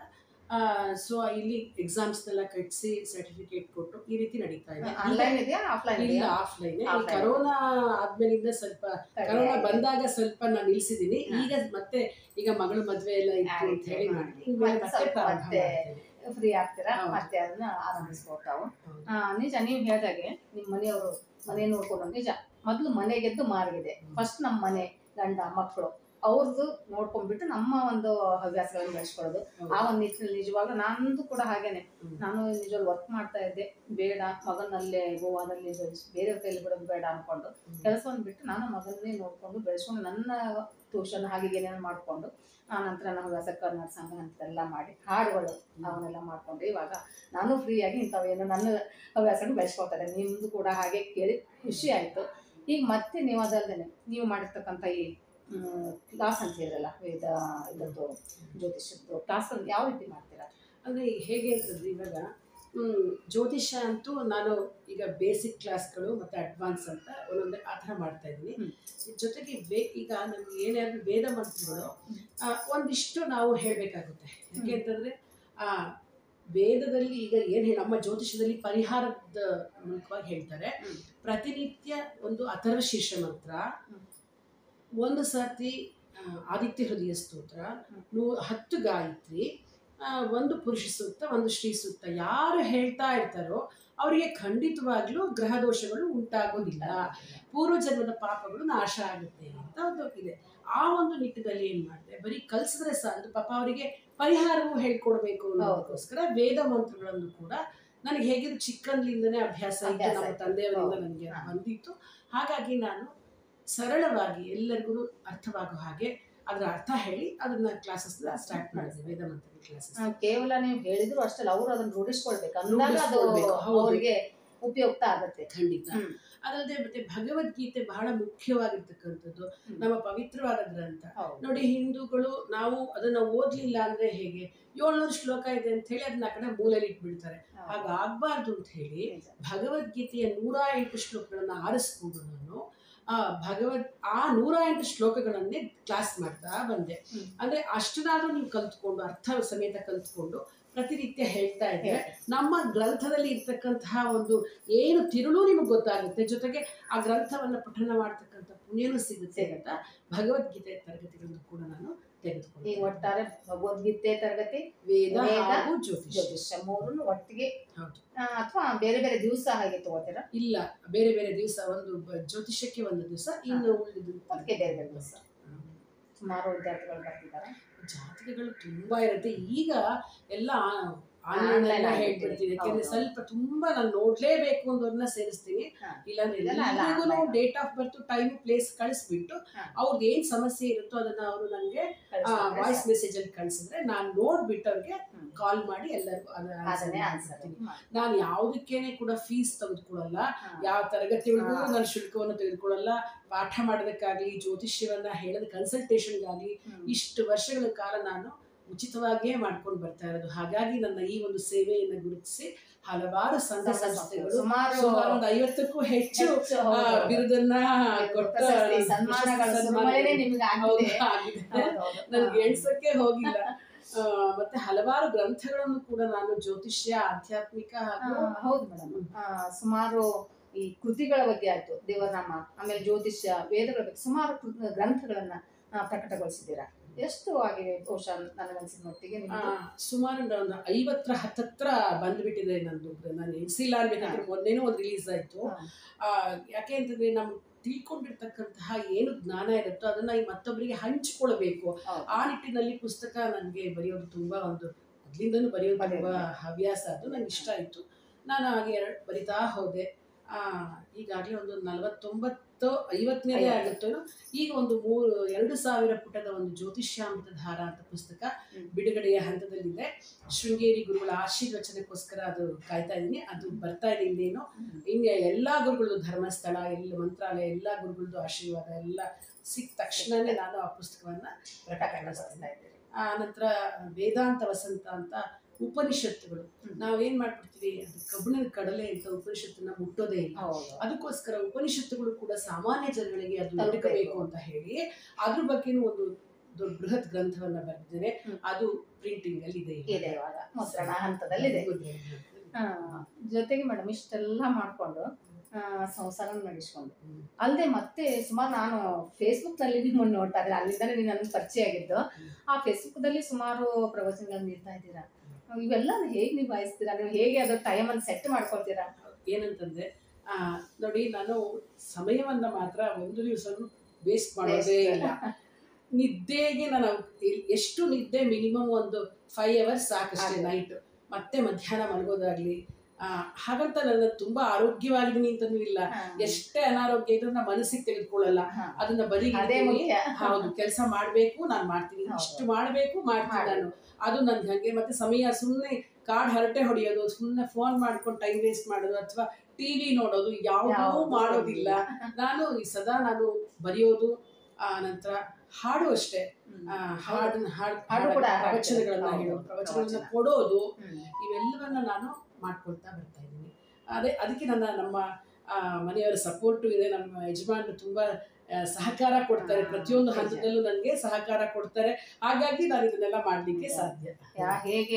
ಸೊ ಇಲ್ಲಿ ಎಕ್ಸಾಮ್ಸ್ನೆಲ್ಲ ಕಟ್ಟಿಸಿ ಸರ್ಟಿಫಿಕೇಟ್ ಕೊಟ್ಟು ಈ ರೀತಿ ನಡೀತಾ ಇದೆ ಆನ್ಲೈನ್ ಇದೆಯಾ ಆಫ್ಲೈನ್ ಇಲ್ಲ ಇದೆಯಾ ಆಫ್ಲೈನ್ Offline. ಕರೋನಾ ಆದ್ಮೇಲಿಂದ ಸ್ವಲ್ಪ ಕರೋನಾ ಬಂದಾಗ ಸ್ವಲ್ಪ ನಾನು ನಿಲ್ಸಿದೀನಿ ಹಾ. ಈಗ ಮತ್ತೆ ಈಗ ಮಗಳ ಮದ್ವೆ ಎಲ್ಲ ಇತ್ತು ಅಂತ ಹೇಳಿ ಆಯ್ತು. ಮಾಡಿ ಮತ್ತೆ ಮತ್ತೆ ಸ್ವಲ್ಪ ಪ್ರಾರಂಭ ಮತ್ತೆ ಮಾಡ್ತೇನೆ. ಫ್ರೀ ಆಗ್ತೀರಾ ಹೌದು. ಮತ್ತೆ ಅದನ್ನ ಆರಂಭಿಸ್ಬೋದು ತಾವು ಹೌದು. ಆ, ನಿಜ ನೀವು ಹೇಳ್ದಾಗೆ ನಿಮ್ಮ ಮನೆಯವರು ಮನೆ ನೋಡ್ಕೊಂಡು ನಿಜ ಮೊದಲು ಮನೆ ಗೆದ್ದು ಮಾರ್ಗಿದೆ ಹ್ಮ್. ಫಸ್ಟ್ ನಮ್ಮ ಮನೆ ಗಂಡ ಮಕ್ಕಳು ಅವ್ರದ್ದು ನೋಡ್ಕೊಂಡ್ಬಿಟ್ಟು ನಮ್ಮ ಒಂದು ಹವ್ಯಾಸಗಳನ್ನ ಬೆಳೆಸ್ಕೊಳ್ಳೋದು ಹೌದು. ಆ ಒಂದು ನಿಟ್ಟಿನಲ್ಲಿ ನಿಜವಾಗ್ಲೂ ನಂದು ಕೂಡ ಹಾಗೇನೆ ಹ್ಮ್. ನಾನು ನಿಜವಾಗ್ಲೂ ವರ್ಕ್ ಮಾಡ್ತಾ ಇದ್ದೆ ಬೇಡ ಮಗನಲ್ಲೇ ಗೋವಾದಲ್ಲಿ ಬೆಳ್ಸ್- ಬೇರೆಯವ್ರ ಕೈಲಿ ಬಿಡೋದು ಬೇಡ ಅನ್ಕೊಂಡು ಹ್ಮ್. ಕೆಲಸವನ್ನು ಬಿಟ್ಟು ನಾನು ಮಗನ್ನೇ ನೋಡ್ಕೊಂಡು ಬೆಳೆಸ್ಕೊಂಡು ನನ್ನ ಟ್ಯೂಷನ್ ಹಾಗೆ ಏನೇನು ಮಾಡಿಕೊಂಡು ಆ ನಂತರ ನಮ್ಮ ಹವ್ಯಾಸ ಕರ್ನಾಟಕ ಸಂಘ ಅಂತೆಲ್ಲ ಮಾಡಿ ಹಾಡುಗಳು ಅವನ್ನೆಲ್ಲ ಮಾಡ್ಕೊಂಡು ಇವಾಗ ನಾನು ಫ್ರೀಯಾಗಿ ಇಂಥವೇನು ನನ್ನ ಹವ್ಯಾಸಗಳು ಬೆಳೆಸ್ಕೊಳ್ತಾ ಇದ್ದೇನೆ ನಿಮ್ಮದು ಕೂಡ ಹಾಗೆ ಕೇಳಿ ಖುಷಿ ಆಯಿತು ಈಗ ಮತ್ತೆ ನೀವು ಅದಲ್ಲದೆ ನೀವು ಮಾಡಿರ್ತಕ್ಕಂಥ ಈ ಕ್ಲಾಸ್ ಅಂತ ಹೇಳಿದ್ರಲ್ಲ ವೇದ ಇದದ್ದು ಜ್ಯೋತಿಷದ್ದು ಕ್ಲಾಸ್ ಯಾವ ರೀತಿ ಮಾಡ್ತೀರಾ ಅಂದ್ರೆ ಹೇಗೆ ಅಂತಂದ್ರೆ ಇವಾಗ ಹ್ಮ್, ಜ್ಯೋತಿಷ್ಯ ಅಂತೂ ನಾನು ಈಗ ಬೇಸಿಕ್ ಕ್ಲಾಸ್ಗಳು ಮತ್ತೆ ಅಡ್ವಾನ್ಸ್ ಅಂತ ಒಂದೊಂದೇ ಆ ಥರ ಮಾಡ್ತಾ ಇದ್ದೀನಿ ಹ್ಮ್. ಜೊತೆಗೆ ವೇ ಈಗ ನಮ್ಗೆ ಏನಾದ್ರು ವೇದ ಮಂತ್ರಗಳು ಆ, ಒಂದಿಷ್ಟು ನಾವು ಹೇಳಬೇಕಾಗುತ್ತೆ ಯಾಕೆ ಅಂತಂದ್ರೆ ಆ ವೇದದಲ್ಲಿ ಈಗ ಏನು ನಮ್ಮ ಜ್ಯೋತಿಷದಲ್ಲಿ ಪರಿಹಾರದ ಮೂಲಕವಾಗಿ ಹೇಳ್ತಾರೆ ಹ್ಮ್. ಪ್ರತಿನಿತ್ಯ ಒಂದು ಅಥರ್ವ ಶೀರ್ಷ ಮಂತ್ರ ಹ್ಮ್. ಒಂದು ಸರ್ತಿ ಆ, ಆದಿತ್ಯ ಹೃದಯ ಸ್ತೋತ್ರ ಹ್ಮ್. ನೂ ಹತ್ತು ಗಾಯತ್ರಿ ಆ, ಒಂದು ಪುರುಷ ಸೂಕ್ತ ಒಂದು ಶ್ರೀ ಸೂಕ್ತ ಯಾರು ಹೇಳ್ತಾ ಇರ್ತಾರೋ ಅವರಿಗೆ ಖಂಡಿತವಾಗ್ಲೂ ಗ್ರಹ ದೋಷಗಳು ಉಂಟಾಗೋದಿಲ್ಲ ಪೂರ್ವ ಜನ್ಮದ ಪಾಪಗಳು ನಾಶ ಆಗುತ್ತೆ ಅಂತ ಒಂದು ಇದೆ ಆ ಒಂದು ನಿಟ್ಟಿನಲ್ಲಿ ಏನ್ ಮಾಡಿದೆ ಬರೀ ಕಲ್ಸಿದ್ರೆ ಸಾಲದು ಪಾಪ ಅವರಿಗೆ ಪರಿಹಾರವೂ ಹೇಳ್ಕೊಡ್ಬೇಕು ಅನ್ನೋದಕ್ಕೋಸ್ಕರ ವೇದ ಮಂತ್ರಗಳನ್ನು ಕೂಡ ನನಗೆ ಹೇಗಿದ್ರು ಚಿಕ್ಕಂದ್ಲಿಂದನೇ ಅಭ್ಯಾಸ ಇತ್ತು ಅಭ್ಯಾಸ ನಮ್ಮ ಇತ್ತು. ತಂದೆಯವರಿಂದ ಹೌದು. ನನಗೆ ಹಾ. ಬಂದಿತ್ತು ಹಾಗಾಗಿ ನಾನು ಸರಳವಾಗಿ ಎಲ್ಲರಿಗೂ ಅರ್ಥವಾಗೋ ಹಾಗೆ ಅದರ ಅರ್ಥ ಹೇಳಿ ಅದನ್ನ ಕ್ಲಾಸಸ್ ಸ್ಟಾರ್ಟ್ ಮಾಡಿದೆ ವೇದ ಮಂತ್ರ ಕ್ಲಾಸಸ್ ಆ, ಕೇವಲ ನೀವು ಹೇಳಿದ್ರು ಅಷ್ಟಲ್ಲ ಅವರು ಅದನ್ನ ರೂಢಿಸ್ಕೊಳ್ಬೇಕು ಅಂದಾಗ ಅದು ರೂಢಿಸ್ಕೊಳ್ಬೇಕು, ಹೌದು. ಅವರಿಗೆ ಉಪಯುಕ್ತ ಆಗುತ್ತೆ ಖಂಡಿತ ಹ್ಮ್. ಅದಲ್ಲದೆ ಮತ್ತೆ ಭಗವದ್ಗೀತೆ ಬಹಳ ಮುಖ್ಯವಾಗಿರ್ತಕ್ಕಂಥದ್ದು ಹ್ಮ್. ನಮ್ಮ ಪವಿತ್ರವಾದ ಗ್ರಂಥ ಹೌದು. ನೋಡಿ ಹಿಂದೂಗಳು ನಾವು ಅದನ್ನ ಓದ್ಲಿಲ್ಲ ಅಂದ್ರೆ ಹೇಗೆ ಏಳ್ನೂರು ಶ್ಲೋಕ ಇದೆ ಅಂತ ಹೇಳಿ ಅದನ್ನ ಆ ಕಡೆ ಮೂಲೆಯಲ್ಲಿ ಇಟ್ಬಿಡ್ತಾರೆ ಹೌದು. ಹಾಗಾಗ್ಬಾರ್ದು ಅಂತ ಹೇಳಿ ನಿಜ. ಭಗವದ್ಗೀತೆಯ ನೂರ ಎಂಟು ಶ್ಲೋಕಗಳನ್ನ ಆರಿಸ್ಕೊಂಡು ನಾನು ಆ ಭಗವದ್ ಆ ನೂರ ಎಂಟು ಶ್ಲೋಕಗಳನ್ನೇ ಕ್ಲಾಸ್ ಮಾಡ್ತಾ ಬಂದೆ ಹ್ಮ್. ಅಂದ್ರೆ ಅಷ್ಟನಾದ್ರೂ ನೀವು ಕಲ್ತ್ಕೊಂಡು ಅರ್ಥ ಸಮೇತ ಕಲ್ತ್ಕೊಂಡು ಪ್ರತಿನಿತ್ಯ ಹೇಳ್ತಾ ಇದ್ರೆ ಹೇಳ್ತಾರೆ. ನಮ್ಮ ಗ್ರಂಥದಲ್ಲಿ ಇರ್ತಕ್ಕಂತಹ ಒಂದು ಏನು ತಿರುಳು ನಿಮಗೆ ಗೊತ್ತಾಗುತ್ತೆ ಜೊತೆಗೆ ಆ ಗ್ರಂಥವನ್ನ ಪಠನ ಮಾಡ್ತಕ್ಕಂಥ ಪುಣ್ಯನೂ ಸಿಗುತ್ತೆ ಅಂತ ಭಗವದ್ಗೀತೆ ತರಗತಿಗಳನ್ನು ಕೂಡ ನಾನು ಈಗ ತೆಗೆದುಕೊಂಡೆ ಒಟ್ಟಾರೆ ಭಗವದ್ಗೀತೆ ತರಗತಿ ವೇದ ವೇದ, ಹಾಗೂ ಜ್ಯೋತಿಷ ಜ್ಯೋತಿಷ್ಯ ಮೂರನ್ನು ಒಟ್ಟಿಗೆ ಹೌದು. ಅಥವಾ ಬೇರೆ ಬೇರೆ ದಿವಸ ಹಾಗೆ ತಗೋತೀರಾ ಇಲ್ಲ ಬೇರೆ ಬೇರೆ ದಿವಸ ಒಂದು ಬ- ಜ್ಯೋತಿಷಕ್ಕೆ ಒಂದು ದಿವಸ ಇನ್ನು ಉಳಿದ ಅದಕ್ಕೆ ಬೇರೆ ಬೇರೆ ದಿವಸ ಸುಮಾರು ವಿದ್ಯಾರ್ಥಿಗಳು ಬರ್ತಿದ್ದಾರೆ ಜಾತಕಗಳು ತುಂಬಾ ಇರುತ್ತೆ ಈಗ ಎಲ್ಲ ಆನ್ಲೈನ್ Online ಎಲ್ಲ ಆಗ್ಬಿಟ್ಟಿದೆ. ಹೇಳ್ಬಿಡ್ತೀನಿ ಯಾಕೆಂದ್ರೆ ಹೌದು. ಸ್ವಲ್ಪ ತುಂಬಾ ನಾನು ನೋಡ್ಲೇಬೇಕು ಅಂದವ್ರನ್ನ ಸೇರಿಸ್ತೀನಿ ಹಾ. ಇಲ್ಲಾಂದ್ರೆ ಇದೆಲ್ಲ ಅಲ್ಲ ಎಲ್ಲರಿಗೂ online. Date of birth time place ಕಳಿಸ್ಬಿಟ್ಟು ಹಾ. ಅವ್ರಿಗೆ ಏನ್ ಸಮಸ್ಯೆ ಇರುತ್ತೋ ಅದನ್ನ ಅವರು ನನಗೆ ಕಳಿಸ್ತಾರೆ ವಾಯ್ಸ್ ಸರ್. ಮೆಸೇಜ್ ಅಲ್ಲಿ ಕಳ್ಸಿದ್ರೆ ನಾನು ನೋಡ್ಬಿಟ್ಟು ಅವ್ರಿಗೆ ಹ್ಮ್. ಕಾಲ್ ಮಾಡಿ ಎಲ್ಲರಿಗೂ ಅದನ್ನೇ ಆನ್ಸರ್ ನಾನು ಯಾವುದಕ್ಕೇನೆ ಕೂಡ ಫೀಸ್ ತೆಗೆದುಕೊಳ್ಳಲ್ಲ ಯಾವ ತರಗತಿಗಳಿಗೂ ಹಾ. ನಾನು ಶುಲ್ಕವನ್ನು ತೆಗೆದುಕೊಳ್ಳಲ್ಲ ಪಾಠ ಮಾಡೋದಕ್ಕಾಗ್ಲಿ ಜ್ಯೋತಿಷ್ಯವನ್ನ ಹೇಳೋದು ಕನ್ಸಲ್ಟೇಷನ್ಗಾಗ್ಲಿ ಇಷ್ಟು ವರ್ಷಗಳ ಕಾಲ ನಾನು ಉಚಿತವಾಗಿಯೇ ಮಾಡ್ಕೊಂಡು ಬರ್ತಾ ಇರೋದು ಹಾಗಾಗಿ ನನ್ನ ಈ ಒಂದು ಸೇವೆಯನ್ನು ಗುರುತಿಸಿ ಹಲವಾರು ಸಂಘ ಸಂಸ್ಥೆಗಳು ಸುಮಾರು ಸುಮಾರು ಒಂದು ಐವತ್ತಕ್ಕೂ ಹೆಚ್ಚು ಹೆಚ್ಚು ಆ, ಹೌದು. ಬಿರುದನ್ನ ಕೊಟ್ಟ ಪ್ರಶಸ್ತಿ, ಸನ್ಮಾನಗಳು ಪ್ರಶಸ್ತಿ, ಸುರುಮಳೆನೇ ನಿಮ್ಗೆ ಹೌದು, ಆಗಿದೆ ಆಗಿದೆ. ಹೌದು, ಹೌದು. ನನ್ಗೆ ಎಣ್ಸಕ್ಕೆ ಹೋಗಿಲ್ಲ ಆ, ಮತ್ತೆ ಹಲವಾರು ಗ್ರಂಥಗಳನ್ನು ಕೂಡ ನಾನು ಜ್ಯೋತಿಷ್ಯ ಆಧ್ಯಾತ್ಮಿಕ ಆ, ಹಾಗೂ ಹೌದು ಮೇಡಮ್ ಸುಮಾರು ಈ ಕೃತಿಗಳ ಬಗ್ಗೆ ಆಯ್ತು ದೇವರನಾಮ ಆಮೇಲೆ ಜ್ಯೋತಿಷ್ಯ ವೇದಗಳ ಬಗ್ಗೆ ಸುಮಾರು ಕೃ- ಗ್ರಂಥಗಳನ್ನ ಆ, ಪ್ರಕಟಗೊಳಿಸಿದ್ದೀರಾ ಎಷ್ಟು ಆಗಿದೆ ಬಹುಶಃ ನನಗನ್ಸಿದ ಮಟ್ಟಿಗೆ ಆ, ನಿಮ್ದು? ಸುಮಾರು ಒಂದು ಐವತ್ತರ ಹತ್ತತ್ರ ಬಂದ್ಬಿಟ್ಟಿದೆ ನಂದು ನಾನು ಎಣಿಸಿಲ್ಲ ಅನ್ಬೇಕಾದ್ರೆ ಮೊನ್ನೆನೂ ಒಂದು ರಿಲೀಸ್ ಆಯ್ತು ಹಾ. ಆ, ಯಾಕೆ ಅಂತಂದ್ರೆ ನಾವು ತಿಳ್ಕೊಂಡಿರ್ತಕ್ಕಂತಹ ಏನು ಜ್ಞಾನ ಇರುತ್ತೋ ಅದನ್ನ ಈ ಮತ್ತೊಬ್ಬರಿಗೆ ಹಂಚಿಕೊಳ್ಬೇಕು ಹೌದು. ಆ ನಿಟ್ಟಿನಲ್ಲಿ ಪುಸ್ತಕ ನನಗೆ ಬರೆಯೋದು ತುಂಬಾ ಒಂದು ಮೊದಲಿಂದನೂ ಬರೆಯೋದು ತುಂಬಾ ಬರೆಯೋದು. ಹವ್ಯಾಸ ಅದು ನಂಗೆ ಇಷ್ಟ ಆಯ್ತು ನಾನು ಹಾಗೆ ಎರಡು ಬರಿತಾ ಹೋದೆ ಆ, ಈಗಾಗಲೇ ಒಂದು ನಲವತ್ತೊಂಬತ್ತು ಐವತ್ತನೇದೇ ಐವತ್ತು. ಆಗುತ್ತೇನೋ ಈಗ ಒಂದು ಮೂರು ಎರಡು ಸಾವಿರ ಪುಟದ ಒಂದು ಜ್ಯೋತಿಷ್ಯಾಮೃತ ಧಾರ ಅಂತ ಪುಸ್ತಕ ಹ್ಮ್. ಬಿಡುಗಡೆಯ ಹಂತದಲ್ಲಿದೆ ಶೃಂಗೇರಿ ಗುರುಗಳ ಆಶೀರ್ವಚನಕ್ಕೋಸ್ಕರ ಅದು ಕಾಯ್ತಾ ಇದ್ದೀನಿ ಅದು ಬರ್ತಾ ಇದೆ ಇನ್ನೇನು ಹ್ಮ್. ಇನ್ನು ಎಲ್ಲಾ ಗುರುಗಳದ್ದು ಧರ್ಮಸ್ಥಳ ಎಲ್ಲ ಮಂತ್ರಾಲಯ ಎಲ್ಲಾ ಗುರುಗಳದ್ದು ಆಶೀರ್ವಾದ ಎಲ್ಲ ಸಿಕ್ಕ ತಕ್ಷಣನೇ ನಾನು ಆ ಪುಸ್ತಕವನ್ನ ಪ್ರಕಟಗೊಳಿಸ್ತಾ ಇದ್ದೀರಿ. ಆ ನಂತರ ವೇದಾಂತ ವಸಂತ ಅಂತ ಉಪನಿಷತ್ತುಗಳು ಹ್ಮ್. ನಾವೇನ್ ಮಾಡ್ಬಿಡ್ತೀವಿ ಅದು ಕಬ್ಬಿಣದ ಕಡಲೆ ಅಂತ ಉಪನಿಷತ್ತನ್ನ ಮುಟ್ಟೋದೇ ಇಲ್ಲ ಹೌದು. ಅದಕ್ಕೋಸ್ಕರ ಉಪನಿಷತ್ತುಗಳು ಕೂಡ ಸಾಮಾನ್ಯ ಜನಗಳಿಗೆ ಅದು ತಲುಪಬೇಕು. ತಲುಪಬೇಕು ಅಂತ ಹೇಳಿ ಅದ್ರ ಬಗ್ಗೆನೂ ಒಂದು ದೊಡ್ಡ ಬೃಹತ್ ಗ್ರಂಥವನ್ನ ಬರೆದಿದ್ದೇನೆ ಹ್ಮ್. ಅದು ಪ್ರಿಂಟಿಂಗ್ ಅಲ್ಲಿ ಇದೆ ಇದೆ ಇವಾಗ ಮುದ್ರಣ ಹಂತದಲ್ಲಿದೆ ಮುದ್ರೆ. ಆ, ಜೊತೆಗೆ ಮೇಡಮ್ ಇಷ್ಟೆಲ್ಲ ಮಾಡ್ಕೊಂಡು ಆ, ಸಂಸಾರ ನಡೆಸ್ಕೊಂಡು ಹ್ಮ್. ಅಲ್ಲದೆ ಮತ್ತೆ ಸುಮಾರು ನಾನು ಫೇಸ್ಬುಕ್ ನಲ್ಲಿ ನಿಮ್ಮನ್ನು ನೋಡ್ತಾ ಇದ್ರೆ ಅಲ್ಲಿಂದಲೇ ನೀವು ನನಗೆ ಪರಿಚಯ ಆಗಿದ್ದು ಆ ಫೇಸ್ಬುಕ್ ದಲ್ಲಿ ಸುಮಾರು ಪ್ರವಚನಗಳನ್ನ ನೀಡ್ತಾ ಇದ್ದೀರಾ ಇವೆಲ್ಲ ಹೇಗೆ ನಿಭಾಯಿಸ್ತೀರಾ ನೀವು ಹೇಗೆ ಅದು ಟೈಮ್ ಅನ್ನು ಸೆಟ್ ಮಾಡ್ಕೊಳ್ತೀರಾ ಏನಂತಂದ್ರೆ ಆ, ನೋಡಿ ನಾನು ಸಮಯವನ್ನ ಮಾತ್ರ ಒಂದು ದಿವಸ ವೇಸ್ಟ್ ಮಾಡೋದೇ Waste. ಇಲ್ಲ ನಿದ್ದೆಗೆ ನಾನು ಎಲ್- ಎಷ್ಟು ನಿದ್ದೆ ಮಿನಿಮಮ್ ಒಂದು ಫೈವ್ ಅವರ್ಸ್ ಸಾಕಷ್ಟೇ ಅದೇ. ನೈಟ್ ಮತ್ತೆ ಮಧ್ಯಾಹ್ನ ಮಲಗೋದಾಗ್ಲಿ ಆ, ಹಾಗಂತ ನನ್ನ ತುಂಬಾ ಆರೋಗ್ಯವಾಗಿದ್ದೀನಿ ಅಂತನೂ ಇಲ್ಲ ಎಷ್ಟೇ ಅನಾರೋಗ್ಯ ಇದ್ರೂ ನಾನು ಮನಸ್ಸಿಗೆ ತೆಗೆದುಕೊಳ್ಳಲ್ಲ ಹಾ. ಅದನ್ನ ಬರೀ ಅದೇ ಮುಖ್ಯ ಹೌದು ಕೆಲಸ ಮಾಡ್ಬೇಕು ನಾನು ಮಾಡ್ತೀನಿ ಹೌದು. ಇಷ್ಟು ಮಾಡ್ಬೇಕು ಮಾಡ್ತೀನಿ ಮಾಡಿ. ನಾನು ಅದು ನನ್ಗೆ ಹಂಗೆ ಮತ್ತೆ ಸಮಯ ಸುಮ್ಮನೆ ಕಾರ್ಡ್ ಹರಟೆ ಹೊಡೆಯೋದು ಸುಮ್ಮನೆ ಫೋನ್ ಮಾಡ್ಕೊಂಡು ಟೈಮ್ ವೇಸ್ಟ್ ಮಾಡೋದು ಅಥವಾ ಟಿವಿ ನೋಡೋದು ಯಾವುದೂ ಯಾವ್ದೂ ಮಾಡೋದಿಲ್ಲ ನಾನು ಈ ಸದಾ ನಾನು ಬರೆಯೋದು ಆ ನಂತರ ಹಾಡು ಅಷ್ಟೇ ಹ್ಮ್. ಆ, ಹಾಡು ಹಾಡು ಹಾಡು ಕೂಡ ಪ್ರವಚನಗಳನ್ನ ಹೌದು, ಹೇಳೋದು ಪ್ರವಚನಗಳನ್ನ ಪ್ರವಚನ. ಕೊಡೋದು ಹ್ಮ್. ಇವೆಲ್ಲವನ್ನ ನಾನು ಮಾಡ್ಕೊಳ್ತಾ ಬರ್ತಾ ಇದ್ದೀನಿ ಅದೇ ಅದಕ್ಕೆ ನನ್ನ ನಮ್ಮ ಆ, ಮನೆಯವರ ಸಪೋರ್ಟು ಇದೆ ನಮ್ಮ ಯಜಮಾನರು ತುಂಬಾ ಆ, ಸಹಕಾರ ಕೊಡ್ತಾರೆ ಹಾ, ಪ್ರತಿಯೊಂದು ನಿಜ. ಹಂತದಲ್ಲೂ ನನಗೆ ಸಹಕಾರ ಕೊಡ್ತಾರೆ ಹಾಗಾಗಿ ನಾನು ಇದನ್ನೆಲ್ಲ ಮಾಡ್ಲಿಕ್ಕೆ ನಿಜ. ಸಾಧ್ಯ ಯಾ- ಹೇಗೆ